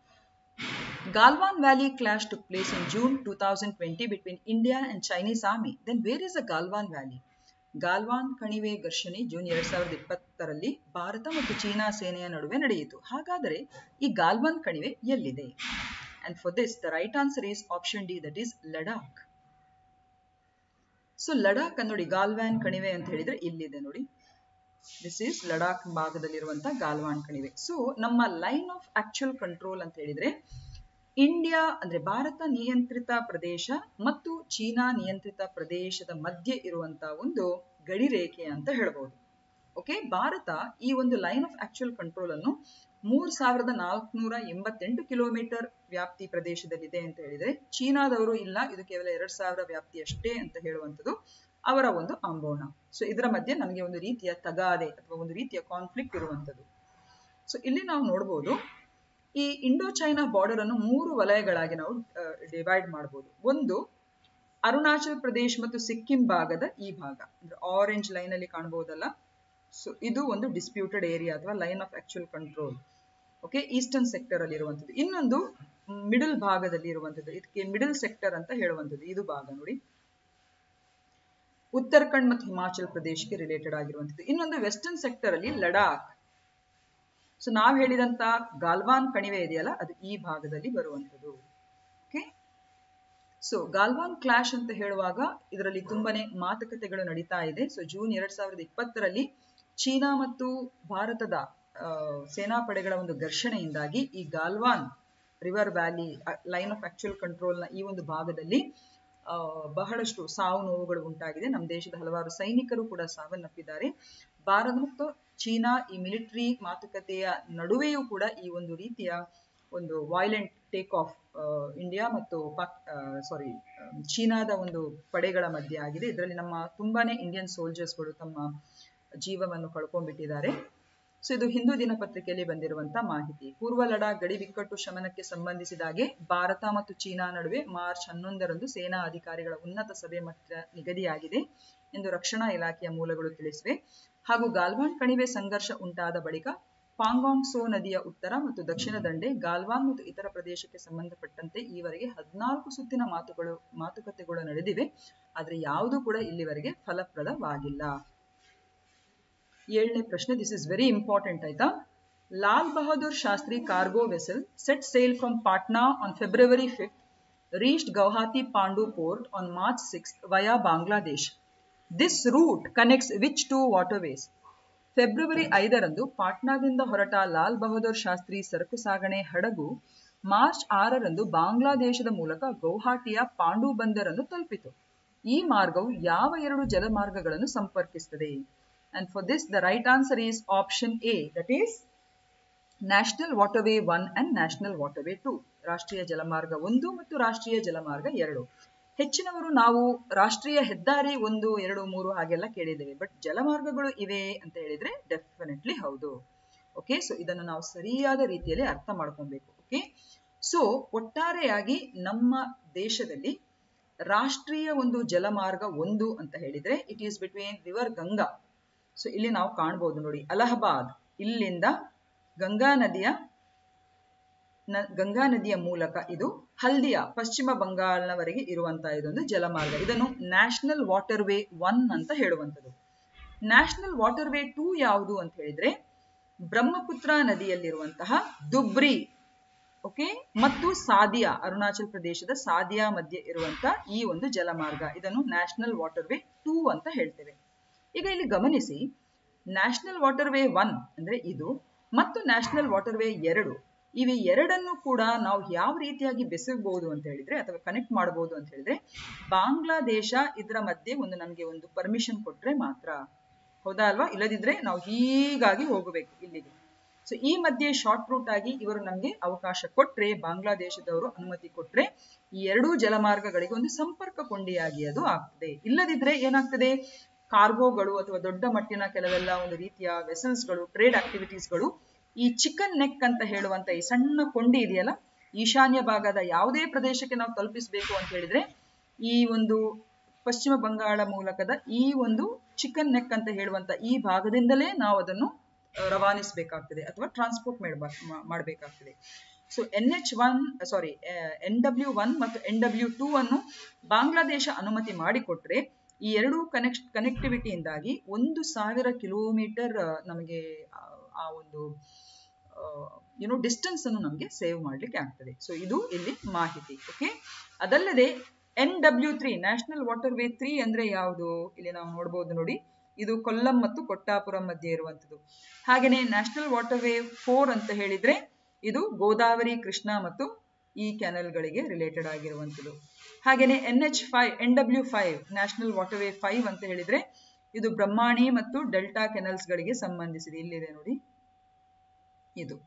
S1: Galwan Valley clash took place in June 2020 between India and Chinese army. Then where is the Galwan Valley? Galwan ಕಣಿವೆ ಘರ್ಷಣೆ ಜೂನ್ ಎರಡ್ ಸಾವಿರದ ಇಪ್ಪತ್ತರಲ್ಲಿ ಭಾರತ ಮತ್ತು ಚೀನಾ ಸೇನೆಯ ನಡುವೆ ನಡೆಯಿತು ಹಾಗಾದರೆ ಈ ಗಾಲ್ವಾನ್ ಕಣಿವೆ ಎಲ್ಲಿದೆ and for this the right answer is option D that is Ladakh so Ladakh ನೋಡಿ ಗಾಲ್ವಾನ್ ಕಣಿವೆ ಅಂತ ಹೇಳಿದ್ರೆ ಇಲ್ಲಿದೆ ನೋಡಿ ದಿಸ್ ಈಸ್ ಲಡಾಖ್ ಭಾಗದಲ್ಲಿರುವಂತಹ ಗಾಲ್ವಾನ್ ಕಣಿವೆ ಸೊ ನಮ್ಮ ಲೈನ್ ಆಫ್ ಆಕ್ಚುಯಲ್ ಕಂಟ್ರೋಲ್ ಅಂತ ಹೇಳಿದ್ರೆ ಇಂಡಿಯಾ ಅಂದ್ರೆ ಭಾರತ ನಿಯಂತ್ರಿತ ಪ್ರದೇಶ ಮತ್ತು ಚೀನಾ ನಿಯಂತ್ರಿತ ಪ್ರದೇಶದ ಮಧ್ಯೆ ಇರುವಂತಹ ಒಂದು ಗಡಿ ರೇಖೆ ಅಂತ ಹೇಳ್ಬಹುದು ಓಕೆ ಭಾರತ ಈ ಒಂದು ಲೈನ್ ಆಫ್ ಆಕ್ಚುಯಲ್ ಕಂಟ್ರೋಲ್ ಅನ್ನು ಮೂರ್ ಸಾವಿರದ ನಾಲ್ಕುನೂರ ಎಂಬತ್ತೆಂಟು ಕಿಲೋಮೀಟರ್ ವ್ಯಾಪ್ತಿ ಪ್ರದೇಶದಲ್ಲಿದೆ ಅಂತ ಹೇಳಿದ್ರೆ ಚೀನಾದವರು ಇಲ್ಲ ಇದು ಕೇವಲ ಎರಡ್ ಸಾವಿರ ವ್ಯಾಪ್ತಿ ಅಷ್ಟೇ ಅಂತ ಹೇಳುವಂಥದ್ದು ಅವರ ಒಂದು ಆಂಬೋಣ ಸೊ ಇದರ ಮಧ್ಯೆ ನಮಗೆ ಒಂದು ರೀತಿಯ ತಗಾದೆ ಅಥವಾ ಒಂದು ರೀತಿಯ ಕಾನ್ಫ್ಲಿಕ್ಟ್ ಇರುವಂಥದ್ದು ಸೊ ಇಲ್ಲಿ ನಾವು ನೋಡ್ಬೋದು ಈ ಇಂಡೋ ಚೈನಾ ಬಾರ್ಡರ್ ಅನ್ನು ಮೂರು ವಲಯಗಳಾಗಿ ನಾವು ಡಿವೈಡ್ ಮಾಡಬಹುದು ಒಂದು ಅರುಣಾಚಲ್ ಪ್ರದೇಶ್ ಮತ್ತು ಸಿಕ್ಕಿಂ ಭಾಗದ ಈ ಭಾಗ ಅಂದ್ರೆ ಆರೆಂಜ್ ಲೈನ್ ಅಲ್ಲಿ ಕಾಣಬಹುದಲ್ಲ ಸೊ ಇದು ಒಂದು ಡಿಸ್ಪ್ಯೂಟೆಡ್ ಏರಿಯಾ ಅಥವಾ line of actual control okay eastern sector ಅಲ್ಲಿ ಇರುವಂತದ್ದು ಇನ್ನೊಂದು ಮಿಡಲ್ ಭಾಗದಲ್ಲಿ ಇರುವಂತದ್ದು ಇದಕ್ಕೆ ಮಿಡಲ್ ಸೆಕ್ಟರ್ ಅಂತ ಹೇಳುವಂಥದ್ದು ಇದು ಭಾಗ ನೋಡಿ ಉತ್ತರಾಖಂಡ್ ಮತ್ತು ಹಿಮಾಚಲ್ ಪ್ರದೇಶಕ್ಕೆ ರಿಲೇಟೆಡ್ ಆಗಿರುವಂಥದ್ದು ಇನ್ನೊಂದು ವೆಸ್ಟರ್ನ್ ಸೆಕ್ಟರ್ ಅಲ್ಲಿ ಲಡಾಖ್ ಸೊ ನಾವು ಹೇಳಿದಂತ ಗಾಲ್ವಾನ್ ಕಣಿವೆ ಇದೆಯಲ್ಲ ಅದು ಈ ಭಾಗದಲ್ಲಿ ಬರುವಂಥದ್ದು ಓಕೆ ಸೊ ಗಾಲ್ವಾನ್ ಕ್ಲಾಶ್ ಅಂತ ಹೇಳುವಾಗ ಇದರಲ್ಲಿ ತುಂಬಾನೇ ಮಾತುಕತೆಗಳು ನಡೀತಾ ಇದೆ ಸೊ ಜೂನ್ ಎರಡ್ ಸಾವಿರದ ಇಪ್ಪತ್ತರಲ್ಲಿ ಚೀನಾ ಮತ್ತು ಭಾರತದ ಸೇನಾಪಡೆಗಳ ಒಂದು ಘರ್ಷಣೆಯಿಂದಾಗಿ ಈ Galwan river valley line of actual control ನ ಈ ಒಂದು ಭಾಗದಲ್ಲಿ ಬಹಳಷ್ಟು ಸಾವು ನೋವುಗಳು ಉಂಟಾಗಿದೆ ನಮ್ಮ ದೇಶದ ಹಲವಾರು ಸೈನಿಕರು ಕೂಡ ಸಾವನ್ನಪ್ಪಿದ್ದಾರೆ ಭಾರತ ಮತ್ತು ಚೀನಾ ಈ ಮಿಲಿಟರಿ ಮಾತುಕತೆಯ ನಡುವೆಯೂ ಕೂಡ ಈ ಒಂದು ರೀತಿಯ ಒಂದು ವಾಯ್ಲೆಂಟ್ ಟೇಕ್ ಆಫ್ ಇಂಡಿಯಾ ಮತ್ತು ಪಾಕ್ ಸಾರಿ ಚೀನಾದ ಒಂದು ಪಡೆಗಳ ಮಧ್ಯೆ ಆಗಿದೆ ಇದರಲ್ಲಿ ನಮ್ಮ ತುಂಬಾನೇ ಇಂಡಿಯನ್ ಸೋಲ್ಜರ್ಸ್ಗಳು ತಮ್ಮ ಜೀವವನ್ನು ಕಳ್ಕೊಂಡ್ಬಿಟ್ಟಿದ್ದಾರೆ ಸೊ ಇದು ಹಿಂದೂ ದಿನಪತ್ರಿಕೆಯಲ್ಲಿ ಬಂದಿರುವಂತಹ ಮಾಹಿತಿ ಪೂರ್ವ ಲಡಾಖ್ ಗಡಿ ಬಿಕ್ಕಟ್ಟು ಶಮನಕ್ಕೆ ಸಂಬಂಧಿಸಿದಾಗೆ ಭಾರತ ಮತ್ತು ಚೀನಾ ನಡುವೆ ಮಾರ್ಚ್ ಹನ್ನೊಂದರಂದು ಸೇನಾ ಅಧಿಕಾರಿಗಳ ಉನ್ನತ ಸಭೆ ಮಟ್ಟ ನಿಗದಿಯಾಗಿದೆ ಎಂದು ರಕ್ಷಣಾ ಇಲಾಖೆಯ ಮೂಲಗಳು ತಿಳಿಸಿವೆ ಹಾಗೂ ಗಾಲ್ವಾನ್ ಕಣಿವೆ ಸಂಘರ್ಷ ಉಂಟಾದ ಬಳಿಕ ಪಾಂಗಾಂಗ್ ಸೋ ನದಿಯ ಉತ್ತರ ಮತ್ತು ದಕ್ಷಿಣ ದಂಡೆ ಗಾಲ್ವಾನ್ ಮತ್ತು ಇತರ ಪ್ರದೇಶಕ್ಕೆ ಸಂಬಂಧಪಟ್ಟಂತೆ ಈವರೆಗೆ ಹದಿನಾಲ್ಕು ಸುತ್ತಿನ ಮಾತುಗಳು ಮಾತುಕತೆಗಳು ನಡೆದಿವೆ ಆದ್ರೆ ಯಾವುದೂ ಕೂಡ ಇಲ್ಲಿವರೆಗೆ ಫಲಪ್ರದವಾಗಿಲ್ಲ ಏಳನೇ ಪ್ರಶ್ನೆ ದಿಸ್ ಇಸ್ ವೆರಿ ಇಂಪಾರ್ಟೆಂಟ್ ಆಯ್ತಾ Lal Bahadur Shastri cargo vessel set sail from Patna on February fifth reached Guwahati Pandu port on March 6th via Bangladesh. This route connects which two waterways? February ಐದರಂದು ಪಾಟ್ನಾದಿಂದ ಹೊರಟ ಲಾಲ್ ಬಹದ್ದೂರ್ ಶಾಸ್ತ್ರಿ ಸರಕು ಸಾಗಣೆ ಹಡಗು ಮಾರ್ಚ್ ಆರರಂದು ಬಾಂಗ್ಲಾದೇಶದ ಮೂಲಕ ಗೌಹಾಟಿಯ ಪಾಂಡು ಬಂದರನ್ನು ತಲುಪಿತು ಈ ಮಾರ್ಗವು ಯಾವ ಎರಡು ಜಲಮಾರ್ಗಗಳನ್ನು ಸಂಪರ್ಕಿಸುತ್ತದೆ and for this the right answer is option A that is national waterway one and national waterway two ರಾಷ್ಟ್ರೀಯ ಜಲಮಾರ್ಗ ಒಂದು ಮತ್ತು ರಾಷ್ಟ್ರೀಯ ಜಲಮಾರ್ಗ ಎರಡು ಹೆಚ್ಚಿನವರು ನಾವು ರಾಷ್ಟ್ರೀಯ ಹೆದ್ದಾರಿ ಒಂದು ಎರಡು ಮೂರು ಹಾಗೆಲ್ಲ ಕೇಳಿದ್ದೇವೆ ಬಟ್ ಜಲಮಾರ್ಗಗಳು ಇವೆ ಅಂತ ಹೇಳಿದ್ರೆ ಡೆಫಿನೆಟ್ಲಿ ಹೌದು ಓಕೆ ಸೊ ಇದನ್ನು ನಾವು ಸರಿಯಾದ ರೀತಿಯಲ್ಲಿ ಅರ್ಥ ಮಾಡ್ಕೊಬೇಕು ಓಕೆ ಸೊ ಒಟ್ಟಾರೆಯಾಗಿ ನಮ್ಮ ದೇಶದಲ್ಲಿ ರಾಷ್ಟ್ರೀಯ ಒಂದು ಜಲಮಾರ್ಗ ಒಂದು ಅಂತ ಹೇಳಿದ್ರೆ it is between river Ganga so ಇಲ್ಲಿ ನಾವು ಕಾಣ್ಬೋದು ನೋಡಿ ಅಲಹಾಬಾದ್ ಇಲ್ಲಿಂದ ಗಂಗಾ ನದಿಯ ಗಂಗಾ ನದಿಯ ಮೂಲಕ ಇದು ಹಲ್ದಿಯಾ ಪಶ್ಚಿಮ ಬಂಗಾಳನವರೆಗೆ ಇರುವಂತಹ ಇದೊಂದು ಜಲಮಾರ್ಗ ಇದನ್ನು ನ್ಯಾಷನಲ್ ವಾಟರ್ ವೇ ಒನ್ ಅಂತ ಹೇಳುವಂಥದ್ದು ನ್ಯಾಷನಲ್ ವಾಟರ್ ವೇ ಟೂ ಯಾವುದು ಅಂತ ಹೇಳಿದ್ರೆ ಬ್ರಹ್ಮಪುತ್ರ ನದಿಯಲ್ಲಿರುವಂತಹ ದುಬ್ರಿ ಓಕೆ ಮತ್ತು ಸಾದಿಯಾ ಅರುಣಾಚಲ್ ಪ್ರದೇಶದ ಸಾದಿಯಾ ಮಧ್ಯೆ ಇರುವಂತಹ ಈ ಒಂದು ಜಲಮಾರ್ಗ ಇದನ್ನು ನ್ಯಾಷನಲ್ ವಾಟರ್ ವೇ ಟೂ ಅಂತ ಹೇಳ್ತೇವೆ ಈಗ ಇಲ್ಲಿ ಗಮನಿಸಿ ನ್ಯಾಷನಲ್ ವಾಟರ್ ವೇ ಒನ್ ಅಂದ್ರೆ ಇದು ಮತ್ತು ನ್ಯಾಷನಲ್ ವಾಟರ್ ವೇ ಎರಡು ಇವೆ ಎರಡನ್ನು ಕೂಡ ನಾವು ಯಾವ ರೀತಿಯಾಗಿ ಬೆಸಗಬಹುದು ಅಂತ ಹೇಳಿದ್ರೆ ಅಥವಾ ಕನೆಕ್ಟ್ ಮಾಡಬಹುದು ಅಂತ ಹೇಳಿದ್ರೆ ಬಾಂಗ್ಲಾದೇಶ ಇದರ ಮಧ್ಯೆ ಒಂದು ನಮಗೆ ಒಂದು ಪರ್ಮಿಷನ್ ಕೊಟ್ರೆ ಮಾತ್ರ ಹೌದಾ ಅಲ್ವಾ ಇಲ್ಲದಿದ್ರೆ ನಾವು ಹೀಗಾಗಿ ಹೋಗಬೇಕು ಇಲ್ಲಿಗೆ ಸೊ ಈ ಮಧ್ಯೆ ಶಾರ್ಟ್ ರೂಟ್ ಆಗಿ ಇವರು ನಮಗೆ ಅವಕಾಶ ಕೊಟ್ರೆ ಬಾಂಗ್ಲಾದೇಶದವರು ಅನುಮತಿ ಕೊಟ್ರೆ ಈ ಎರಡೂ ಜಲಮಾರ್ಗಗಳಿಗೆ ಒಂದು ಸಂಪರ್ಕ ಕೊಂಡಿಯಾಗಿ ಅದು ಆಗ್ತದೆ ಇಲ್ಲದಿದ್ರೆ ಏನಾಗ್ತದೆ ಕಾರ್ಗೋಗಳು ಅಥವಾ ದೊಡ್ಡ ಮಟ್ಟಿನ ಕೆಲವೆಲ್ಲ ಒಂದು ರೀತಿಯ ವೆಸಲ್ಸ್ಗಳು ಟ್ರೇಡ್ ಆಕ್ಟಿವಿಟೀಸ್ಗಳು ಈ ಚಿಕನ್ ನೆಕ್ ಅಂತ ಹೇಳುವಂತ ಈ ಸಣ್ಣ ಕೊಂಡಿ ಇದೆಯಲ್ಲ ಈಶಾನ್ಯ ಭಾಗದ ಯಾವುದೇ ಪ್ರದೇಶಕ್ಕೆ ನಾವು ತಲುಪಿಸಬೇಕು ಅಂತ ಹೇಳಿದ್ರೆ ಈ ಒಂದು ಪಶ್ಚಿಮ ಬಂಗಾಳ ಮೂಲಕದ ಈ ಒಂದು ಚಿಕನ್ ನೆಕ್ ಅಂತ ಹೇಳುವಂತ ಈ ಭಾಗದಿಂದಲೇ ನಾವು ಅದನ್ನು ರವಾನಿಸಬೇಕಾಗ್ತದೆ ಅಥವಾ ಟ್ರಾನ್ಸ್ಪೋರ್ಟ್ ಮಾಡಬೇಕಾಗ್ತದೆ so N H one sorry N W one ಮತ್ತು ಎನ್ ಡಬ್ಲ್ಯೂ ಟೂ ಅನ್ನು ಬಾಂಗ್ಲಾದೇಶ ಅನುಮತಿ ಮಾಡಿಕೊಟ್ರೆ ಈ ಎರಡು ಕನೆಕ್ಟ್ ಕನೆಕ್ಟಿವಿಟಿಯಿಂದಾಗಿ ಒಂದು ಸಾವಿರ ಕಿಲೋಮೀಟರ್ ನಮಗೆ ಆ ಒಂದು ಏನೋ ಡಿಸ್ಟೆನ್ಸ್ ಅನ್ನು ನಮಗೆ ಸೇವ್ ಮಾಡಲಿಕ್ಕೆ ಆಗ್ತದೆ ಸೊ ಇದು ಇಲ್ಲಿ ಮಾಹಿತಿ ಓಕೆ ಅದಲ್ಲದೆ N W three national waterway three ಅಂದ್ರೆ ಯಾವುದು ಇಲ್ಲಿ ನಾವು ನೋಡಬಹುದು ನೋಡಿ ಇದು ಕೊಲ್ಲಂ ಮತ್ತು ಕೊಟ್ಟಾಪುರಂ ಮಧ್ಯೆ ಇರುವಂತದ್ದು ಹಾಗೆಯೇ ನ್ಯಾಷನಲ್ ವಾಟರ್ ವೇ ಫೋರ್ ಅಂತ ಹೇಳಿದ್ರೆ ಇದು ಗೋದಾವರಿ ಕೃಷ್ಣ ಮತ್ತು ಈ ಕ್ಯಾನಲ್ಗಳಿಗೆ ರಿಲೇಟೆಡ್ ಆಗಿರುವಂಥದ್ದು ಹಾಗೆಯೇ N H five N W five national waterway five ಅಂತ ಹೇಳಿದ್ರೆ ಇದು ಬ್ರಹ್ಮಾಣಿ ಮತ್ತು ಡೆಲ್ಟಾ ಕೆನಲ್ಸ್ಗಳಿಗೆ ಸಂಬಂಧಿಸಿದೆ ಇಲ್ಲಿದೆ ನೋಡಿ ಇದು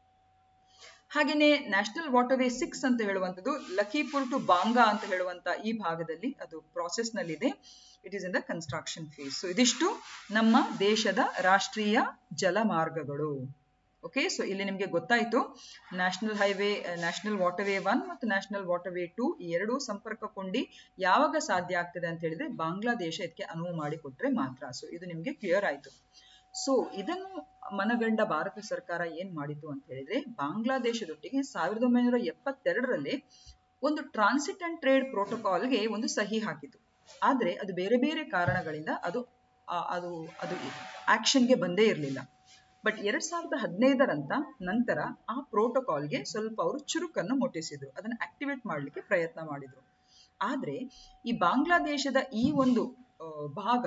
S1: ಹಾಗೆಯೇ ನ್ಯಾಷನಲ್ ವಾಟರ್ ವೇ ಸಿಕ್ಸ್ ಅಂತ ಹೇಳುವಂಥದ್ದು ಲಖೀಪುರ್ ಟು ಬಾಂಗಾ ಅಂತ ಹೇಳುವಂತ ಈ ಭಾಗದಲ್ಲಿ ಅದು ಪ್ರಾಸೆಸ್ ನಲ್ಲಿದೆ it is in the construction phase so ಇದಿಷ್ಟು ನಮ್ಮ ದೇಶದ ರಾಷ್ಟ್ರೀಯ ಜಲಮಾರ್ಗಗಳು ಓಕೆ ಸೊ ಇಲ್ಲಿ ನಿಮಗೆ ಗೊತ್ತಾಯ್ತು national highway national waterway one ಮತ್ತು ನ್ಯಾಷನಲ್ ವಾಟರ್ ವೇ ಟೂ ಈ ಎರಡೂ ಸಂಪರ್ಕಗೊಂಡು ಯಾವಾಗ ಸಾಧ್ಯ ಆಗ್ತದೆ ಅಂತ ಹೇಳಿದ್ರೆ ಬಾಂಗ್ಲಾದೇಶ ಇದಕ್ಕೆ ಅನುವು ಮಾಡಿಕೊಟ್ರೆ ಮಾತ್ರ ಸೊ ಇದು ನಿಮಗೆ ಕ್ಲಿಯರ್ ಆಯ್ತು ಸೊ ಇದನ್ನು ಮನಗಂಡ ಭಾರತ ಸರ್ಕಾರ ಏನ್ ಮಾಡಿತು ಅಂತ ಹೇಳಿದ್ರೆ ಬಾಂಗ್ಲಾದೇಶದೊಟ್ಟಿಗೆ ಸಾವಿರದ ಒಂಬೈನೂರ ಎಪ್ಪತ್ತೆರಡರಲ್ಲಿ ಒಂದು ಟ್ರಾನ್ಸಿಟ್ ಅಂಡ್ ಟ್ರೇಡ್ ಪ್ರೋಟೋಕಾಲ್ಗೆ ಒಂದು ಸಹಿ ಹಾಕಿತು ಆದ್ರೆ ಅದು ಬೇರೆ ಬೇರೆ ಕಾರಣಗಳಿಂದ ಅದು ಅದು ಅದು ಆಕ್ಷನ್ಗೆ ಬಂದೇ ಇರಲಿಲ್ಲ ಬಟ್ ಎರಡ್ ಸಾವಿರದ ಹದಿನೈದರಂತ ನಂತರ ಆ ಪ್ರೋಟೋಕಾಲ್ಗೆ ಸ್ವಲ್ಪ ಅವರು ಚುರುಕನ್ನು ಮುಟ್ಟಿಸಿದ್ರು ಅದನ್ನು ಆಕ್ಟಿವೇಟ್ ಮಾಡಲಿಕ್ಕೆ ಪ್ರಯತ್ನ ಮಾಡಿದ್ರು ಆದ್ರೆ ಈ ಬಾಂಗ್ಲಾದೇಶದ ಈ ಒಂದು ಭಾಗ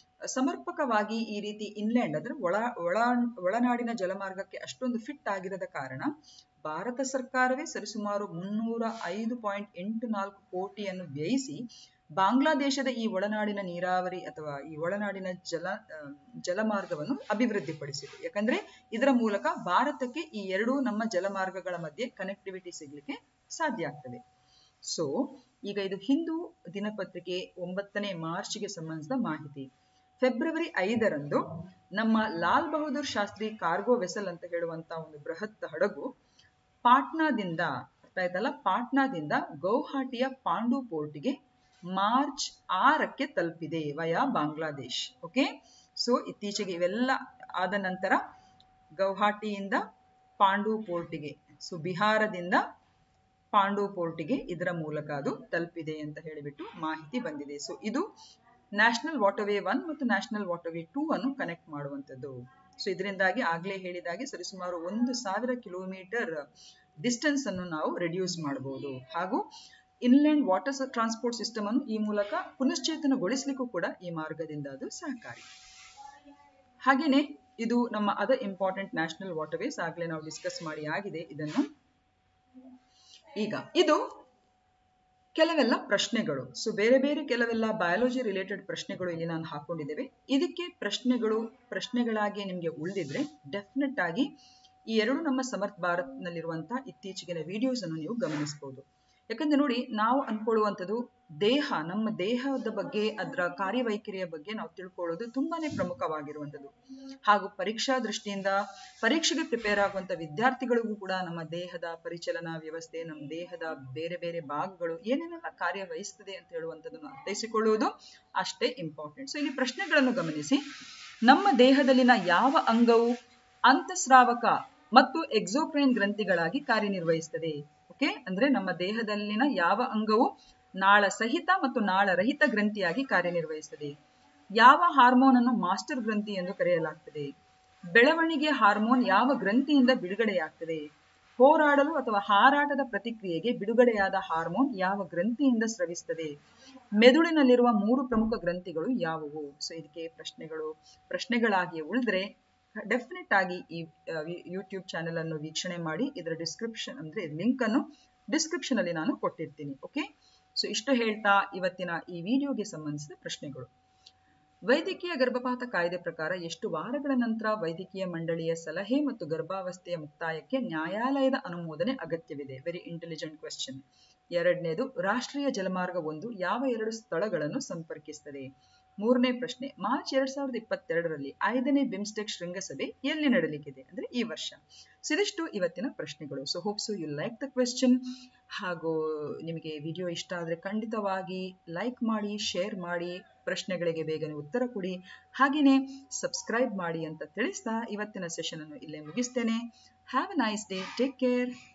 S1: ಸಮರ್ಪಕವಾಗಿ ಈ ರೀತಿ ಇನ್ಲ್ಯಾಂಡ್ ಅಂದ್ರೆ ಒಳ ಒಳ ಒಳನಾಡಿನ ಜಲಮಾರ್ಗಕ್ಕೆ ಅಷ್ಟೊಂದು ಫಿಟ್ ಆಗಿರದ ಕಾರಣ ಭಾರತ ಸರ್ಕಾರವೇ ಸರಿಸುಮಾರು ಮುನ್ನೂರ ಐದು ಪಾಯಿಂಟ್ ಎಂಟು ನಾಲ್ಕು ಕೋಟಿಯನ್ನು ವ್ಯಯಿಸಿ ಬಾಂಗ್ಲಾದೇಶದ ಈ ಒಳನಾಡಿನ ನೀರಾವರಿ ಅಥವಾ ಈ ಒಳನಾಡಿನ ಜಲ ಜಲಮಾರ್ಗವನ್ನು ಅಭಿವೃದ್ಧಿಪಡಿಸಿತು ಯಾಕಂದ್ರೆ ಇದರ ಮೂಲಕ ಭಾರತಕ್ಕೆ ಈ ಎರಡೂ ನಮ್ಮ ಜಲಮಾರ್ಗಗಳ ಮಧ್ಯೆ ಕನೆಕ್ಟಿವಿಟಿ ಸಿಗ್ಲಿಕ್ಕೆ ಸಾಧ್ಯ ಆಗ್ತದೆ ಸೊ ಈಗ ಇದು ಹಿಂದೂ ದಿನಪತ್ರಿಕೆ ಒಂಬತ್ತನೇ ಮಾರ್ಚ್ಗೆ ಸಂಬಂಧಿಸಿದ ಮಾಹಿತಿ ಫೆಬ್ರವರಿ ಐದರಂದು ನಮ್ಮ ಲಾಲ್ ಬಹದ್ದೂರ್ ಶಾಸ್ತ್ರಿ ಕಾರ್ಗೋ ವೆಸಲ್ ಅಂತ ಹೇಳುವಂತ ಒಂದು ಬೃಹತ್ ಹಡಗು ಪಾಟ್ನಾದಿಂದ ಅರ್ಥ ಆಯ್ತಲ್ಲ ಪಾಟ್ನಾದಿಂದ ಗೌಹಾಟಿಯ ಪಾಂಡು ಪೋರ್ಟ್ಗೆ ಮಾರ್ಚ್ ಆರಕ್ಕೆ ತಲುಪಿದೆ ವಯಾ ಬಾಂಗ್ಲಾದೇಶ್ ಓಕೆ ಸೊ ಇತ್ತೀಚೆಗೆ ಇವೆಲ್ಲ ಆದ ನಂತರ ಗೌಹಾಟಿಯಿಂದ ಪಾಂಡು ಪೋರ್ಟಿಗೆ ಸೊ ಬಿಹಾರದಿಂದ ಪಾಂಡು ಪೋರ್ಟಿಗೆ ಇದರ ಮೂಲಕ ಅದು ತಲುಪಿದೆ ಅಂತ ಹೇಳಿಬಿಟ್ಟು ಮಾಹಿತಿ ಬಂದಿದೆ ಸೊ ಇದು ನ್ಯಾಷನಲ್ ವಾಟರ್ ವೇ ಒನ್ ಮತ್ತು ನ್ಯಾಷನಲ್ ವಾಟರ್ ವೇ ಟೂ ಅನ್ನು ಕನೆಕ್ಟ್ ಮಾಡುವಂಥದ್ದು ಸೊ ಇದರಿಂದಾಗಿ ಆಗ್ಲೇ ಹೇಳಿದಾಗೆ ಸರಿಸುಮಾರು ಒಂದು ಸಾವಿರ ಕಿಲೋಮೀಟರ್ ಡಿಸ್ಟೆನ್ಸ್ ಅನ್ನು ನಾವು ರೆಡ್ಯೂಸ್ ಮಾಡಬಹುದು ಹಾಗೂ ಇನ್ಲ್ಯಾಂಡ್ ವಾಟರ್ ಟ್ರಾನ್ಸ್ಪೋರ್ಟ್ ಸಿಸ್ಟಮ್ ಅನ್ನು ಈ ಮೂಲಕ ಪುನಶ್ಚೇತನಗೊಳಿಸಲಿಕ್ಕೂ ಕೂಡ ಈ ಮಾರ್ಗದಿಂದ ಅದು ಸಹಕಾರಿ ಹಾಗೇನೆ ಇದು ನಮ್ಮ other important national waterways ಆಗ್ಲೇ ನಾವು ಡಿಸ್ಕಸ್ ಮಾಡಿ ಆಗಿದೆ ಇದನ್ನು ಈಗ ಇದು ಕೆಲವೆಲ್ಲ ಪ್ರಶ್ನೆಗಳು ಸೊ ಬೇರೆ ಬೇರೆ ಕೆಲವೆಲ್ಲ ಬಯಾಲಜಿ ರಿಲೇಟೆಡ್ ಪ್ರಶ್ನೆಗಳು ಇಲ್ಲಿ ನಾನು ಹಾಕೊಂಡಿದ್ದೇವೆ ಇದಕ್ಕೆ ಪ್ರಶ್ನೆಗಳು ಪ್ರಶ್ನೆಗಳಾಗಿ ನಿಮಗೆ ಉಳಿದಿದ್ರೆ ಡೆಫಿನೆಟ್ ಆಗಿ ಈ ಎರಡು ನಮ್ಮ ಸಮರ್ಥ ಭಾರತ್ನಲ್ಲಿರುವಂತಹ ಇತ್ತೀಚೆಗಿನ ವಿಡಿಯೋಸ್ ಅನ್ನು ನೀವು ಗಮನಿಸಬಹುದು ಯಾಕಂದ್ರೆ ನೋಡಿ ನಾವು ಅನ್ಕೊಳ್ಳುವಂಥದ್ದು ದೇಹ ನಮ್ಮ ದೇಹದ ಬಗ್ಗೆ ಅದರ ಕಾರ್ಯವೈಖರಿಯ ಬಗ್ಗೆ ನಾವು ತಿಳ್ಕೊಳ್ಳೋದು ತುಂಬಾನೇ ಪ್ರಮುಖವಾಗಿರುವಂಥದ್ದು ಹಾಗೂ ಪರೀಕ್ಷಾ ದೃಷ್ಟಿಯಿಂದ ಪರೀಕ್ಷೆಗೆ ಪ್ರಿಪೇರ್ ಆಗುವಂತ ವಿದ್ಯಾರ್ಥಿಗಳಿಗೂ ಕೂಡ ನಮ್ಮ ದೇಹದ ಪರಿಚಲನಾ ವ್ಯವಸ್ಥೆ ನಮ್ಮ ದೇಹದ ಬೇರೆ ಬೇರೆ ಭಾಗಗಳು ಏನೇನೆಲ್ಲ ಕಾರ್ಯವಹಿಸ್ತದೆ ಅಂತ ಹೇಳುವಂಥದ್ದನ್ನು ಅರ್ಥೈಸಿಕೊಳ್ಳುವುದು ಅಷ್ಟೇ ಇಂಪಾರ್ಟೆಂಟ್ ಸೊ ಇಲ್ಲಿ ಪ್ರಶ್ನೆಗಳನ್ನು ಗಮನಿಸಿ ನಮ್ಮ ದೇಹದಲ್ಲಿನ ಯಾವ ಅಂಗವು ಅಂತಸ್ರಾವಕ ಮತ್ತು ಎಕ್ಸೋಕ್ರೈನ್ ಗ್ರಂಥಿಗಳಾಗಿ ಕಾರ್ಯನಿರ್ವಹಿಸುತ್ತದೆ ಓಕೆ ಅಂದ್ರೆ ನಮ್ಮ ದೇಹದಲ್ಲಿನ ಯಾವ ಅಂಗವು ನಾಳ ಸಹಿತ ಮತ್ತು ನಾಳರಹಿತ ಗ್ರಂಥಿಯಾಗಿ ಕಾರ್ಯನಿರ್ವಹಿಸುತ್ತದೆ ಯಾವ ಹಾರ್ಮೋನ್ ಅನ್ನು ಮಾಸ್ಟರ್ ಗ್ರಂಥಿ ಎಂದು ಕರೆಯಲಾಗ್ತದೆ ಬೆಳವಣಿಗೆ ಹಾರ್ಮೋನ್ ಯಾವ ಗ್ರಂಥಿಯಿಂದ ಬಿಡುಗಡೆಯಾಗ್ತದೆ ಹೋರಾಡಲು ಅಥವಾ ಹಾರಾಟದ ಪ್ರತಿಕ್ರಿಯೆಗೆ ಬಿಡುಗಡೆಯಾದ ಹಾರ್ಮೋನ್ ಯಾವ ಗ್ರಂಥಿಯಿಂದ ಸ್ರವಿಸ್ತದೆ ಮೆದುಳಿನಲ್ಲಿರುವ ಮೂರು ಪ್ರಮುಖ ಗ್ರಂಥಿಗಳು ಯಾವುವು ಸೊ ಇದಕ್ಕೆ ಪ್ರಶ್ನೆಗಳು ಪ್ರಶ್ನೆಗಳಾಗಿ ಉಳಿದ್ರೆ ಡೆಫಿನೆಟ್ ಆಗಿ ಈ ಯೂಟ್ಯೂಬ್ ಚಾನೆಲ್ ಅನ್ನು ವೀಕ್ಷಣೆ ಮಾಡಿ ಇದರ ಡಿಸ್ಕ್ರಿಪ್ಷನ್ ಅಂದ್ರೆ ಲಿಂಕ್ ಅನ್ನು ಡಿಸ್ಕ್ರಿಪ್ಷನ್ ಅಲ್ಲಿ ನಾನು ಕೊಟ್ಟಿರ್ತೀನಿ ಓಕೆ ಸೊ ಇಷ್ಟು ಹೇಳ್ತಾ ಇವತ್ತಿನ ಈ ವಿಡಿಯೋಗೆ ಸಂಬಂಧಿಸಿದ ಪ್ರಶ್ನೆಗಳು ವೈದ್ಯಕೀಯ ಗರ್ಭಪಾತ ಕಾಯ್ದೆ ಪ್ರಕಾರ ಎಷ್ಟು ವಾರಗಳ ನಂತರ ವೈದ್ಯಕೀಯ ಮಂಡಳಿಯ ಸಲಹೆ ಮತ್ತು ಗರ್ಭಾವಸ್ಥೆಯ ಮುಕ್ತಾಯಕ್ಕೆ ನ್ಯಾಯಾಲಯದ ಅನುಮೋದನೆ ಅಗತ್ಯವಿದೆ ವೆರಿ ಇಂಟೆಲಿಜೆಂಟ್ ಕ್ವೆಶ್ಚನ್ ಎರಡನೇದು ರಾಷ್ಟ್ರೀಯ ಜಲಮಾರ್ಗ ಒಂದು ಯಾವ ಎರಡು ಸ್ಥಳಗಳನ್ನು ಸಂಪರ್ಕಿಸುತ್ತದೆ ಮೂರನೇ ಪ್ರಶ್ನೆ ಮಾರ್ಚ್ ಎರಡ್ ಸಾವಿರದ ಇಪ್ಪತ್ತೆರಡರಲ್ಲಿ ಐದನೇ ಬಿಮ್ಸ್ಟೆಕ್ ಶೃಂಗಸಭೆ ಎಲ್ಲಿ ನಡೆಯಲಿಕ್ಕಿದೆ ಅಂದ್ರೆ ಈ ವರ್ಷ ಸೊ ಇದಿಷ್ಟು ಇವತ್ತಿನ ಪ್ರಶ್ನೆಗಳು so hopes you like the question ಹಾಗೂ ನಿಮಗೆ ವಿಡಿಯೋ ಇಷ್ಟ ಆದರೆ ಖಂಡಿತವಾಗಿ ಲೈಕ್ ಮಾಡಿ ಶೇರ್ ಮಾಡಿ ಪ್ರಶ್ನೆಗಳಿಗೆ ಬೇಗನೆ ಉತ್ತರ ಕೊಡಿ ಹಾಗೆಯೇ ಸಬ್ಸ್ಕ್ರೈಬ್ ಮಾಡಿ ಅಂತ ತಿಳಿಸ್ತಾ ಇವತ್ತಿನ ಸೆಷನ್ ಅನ್ನು ಇಲ್ಲೇ ಮುಗಿಸ್ತೇನೆ have a nice day take care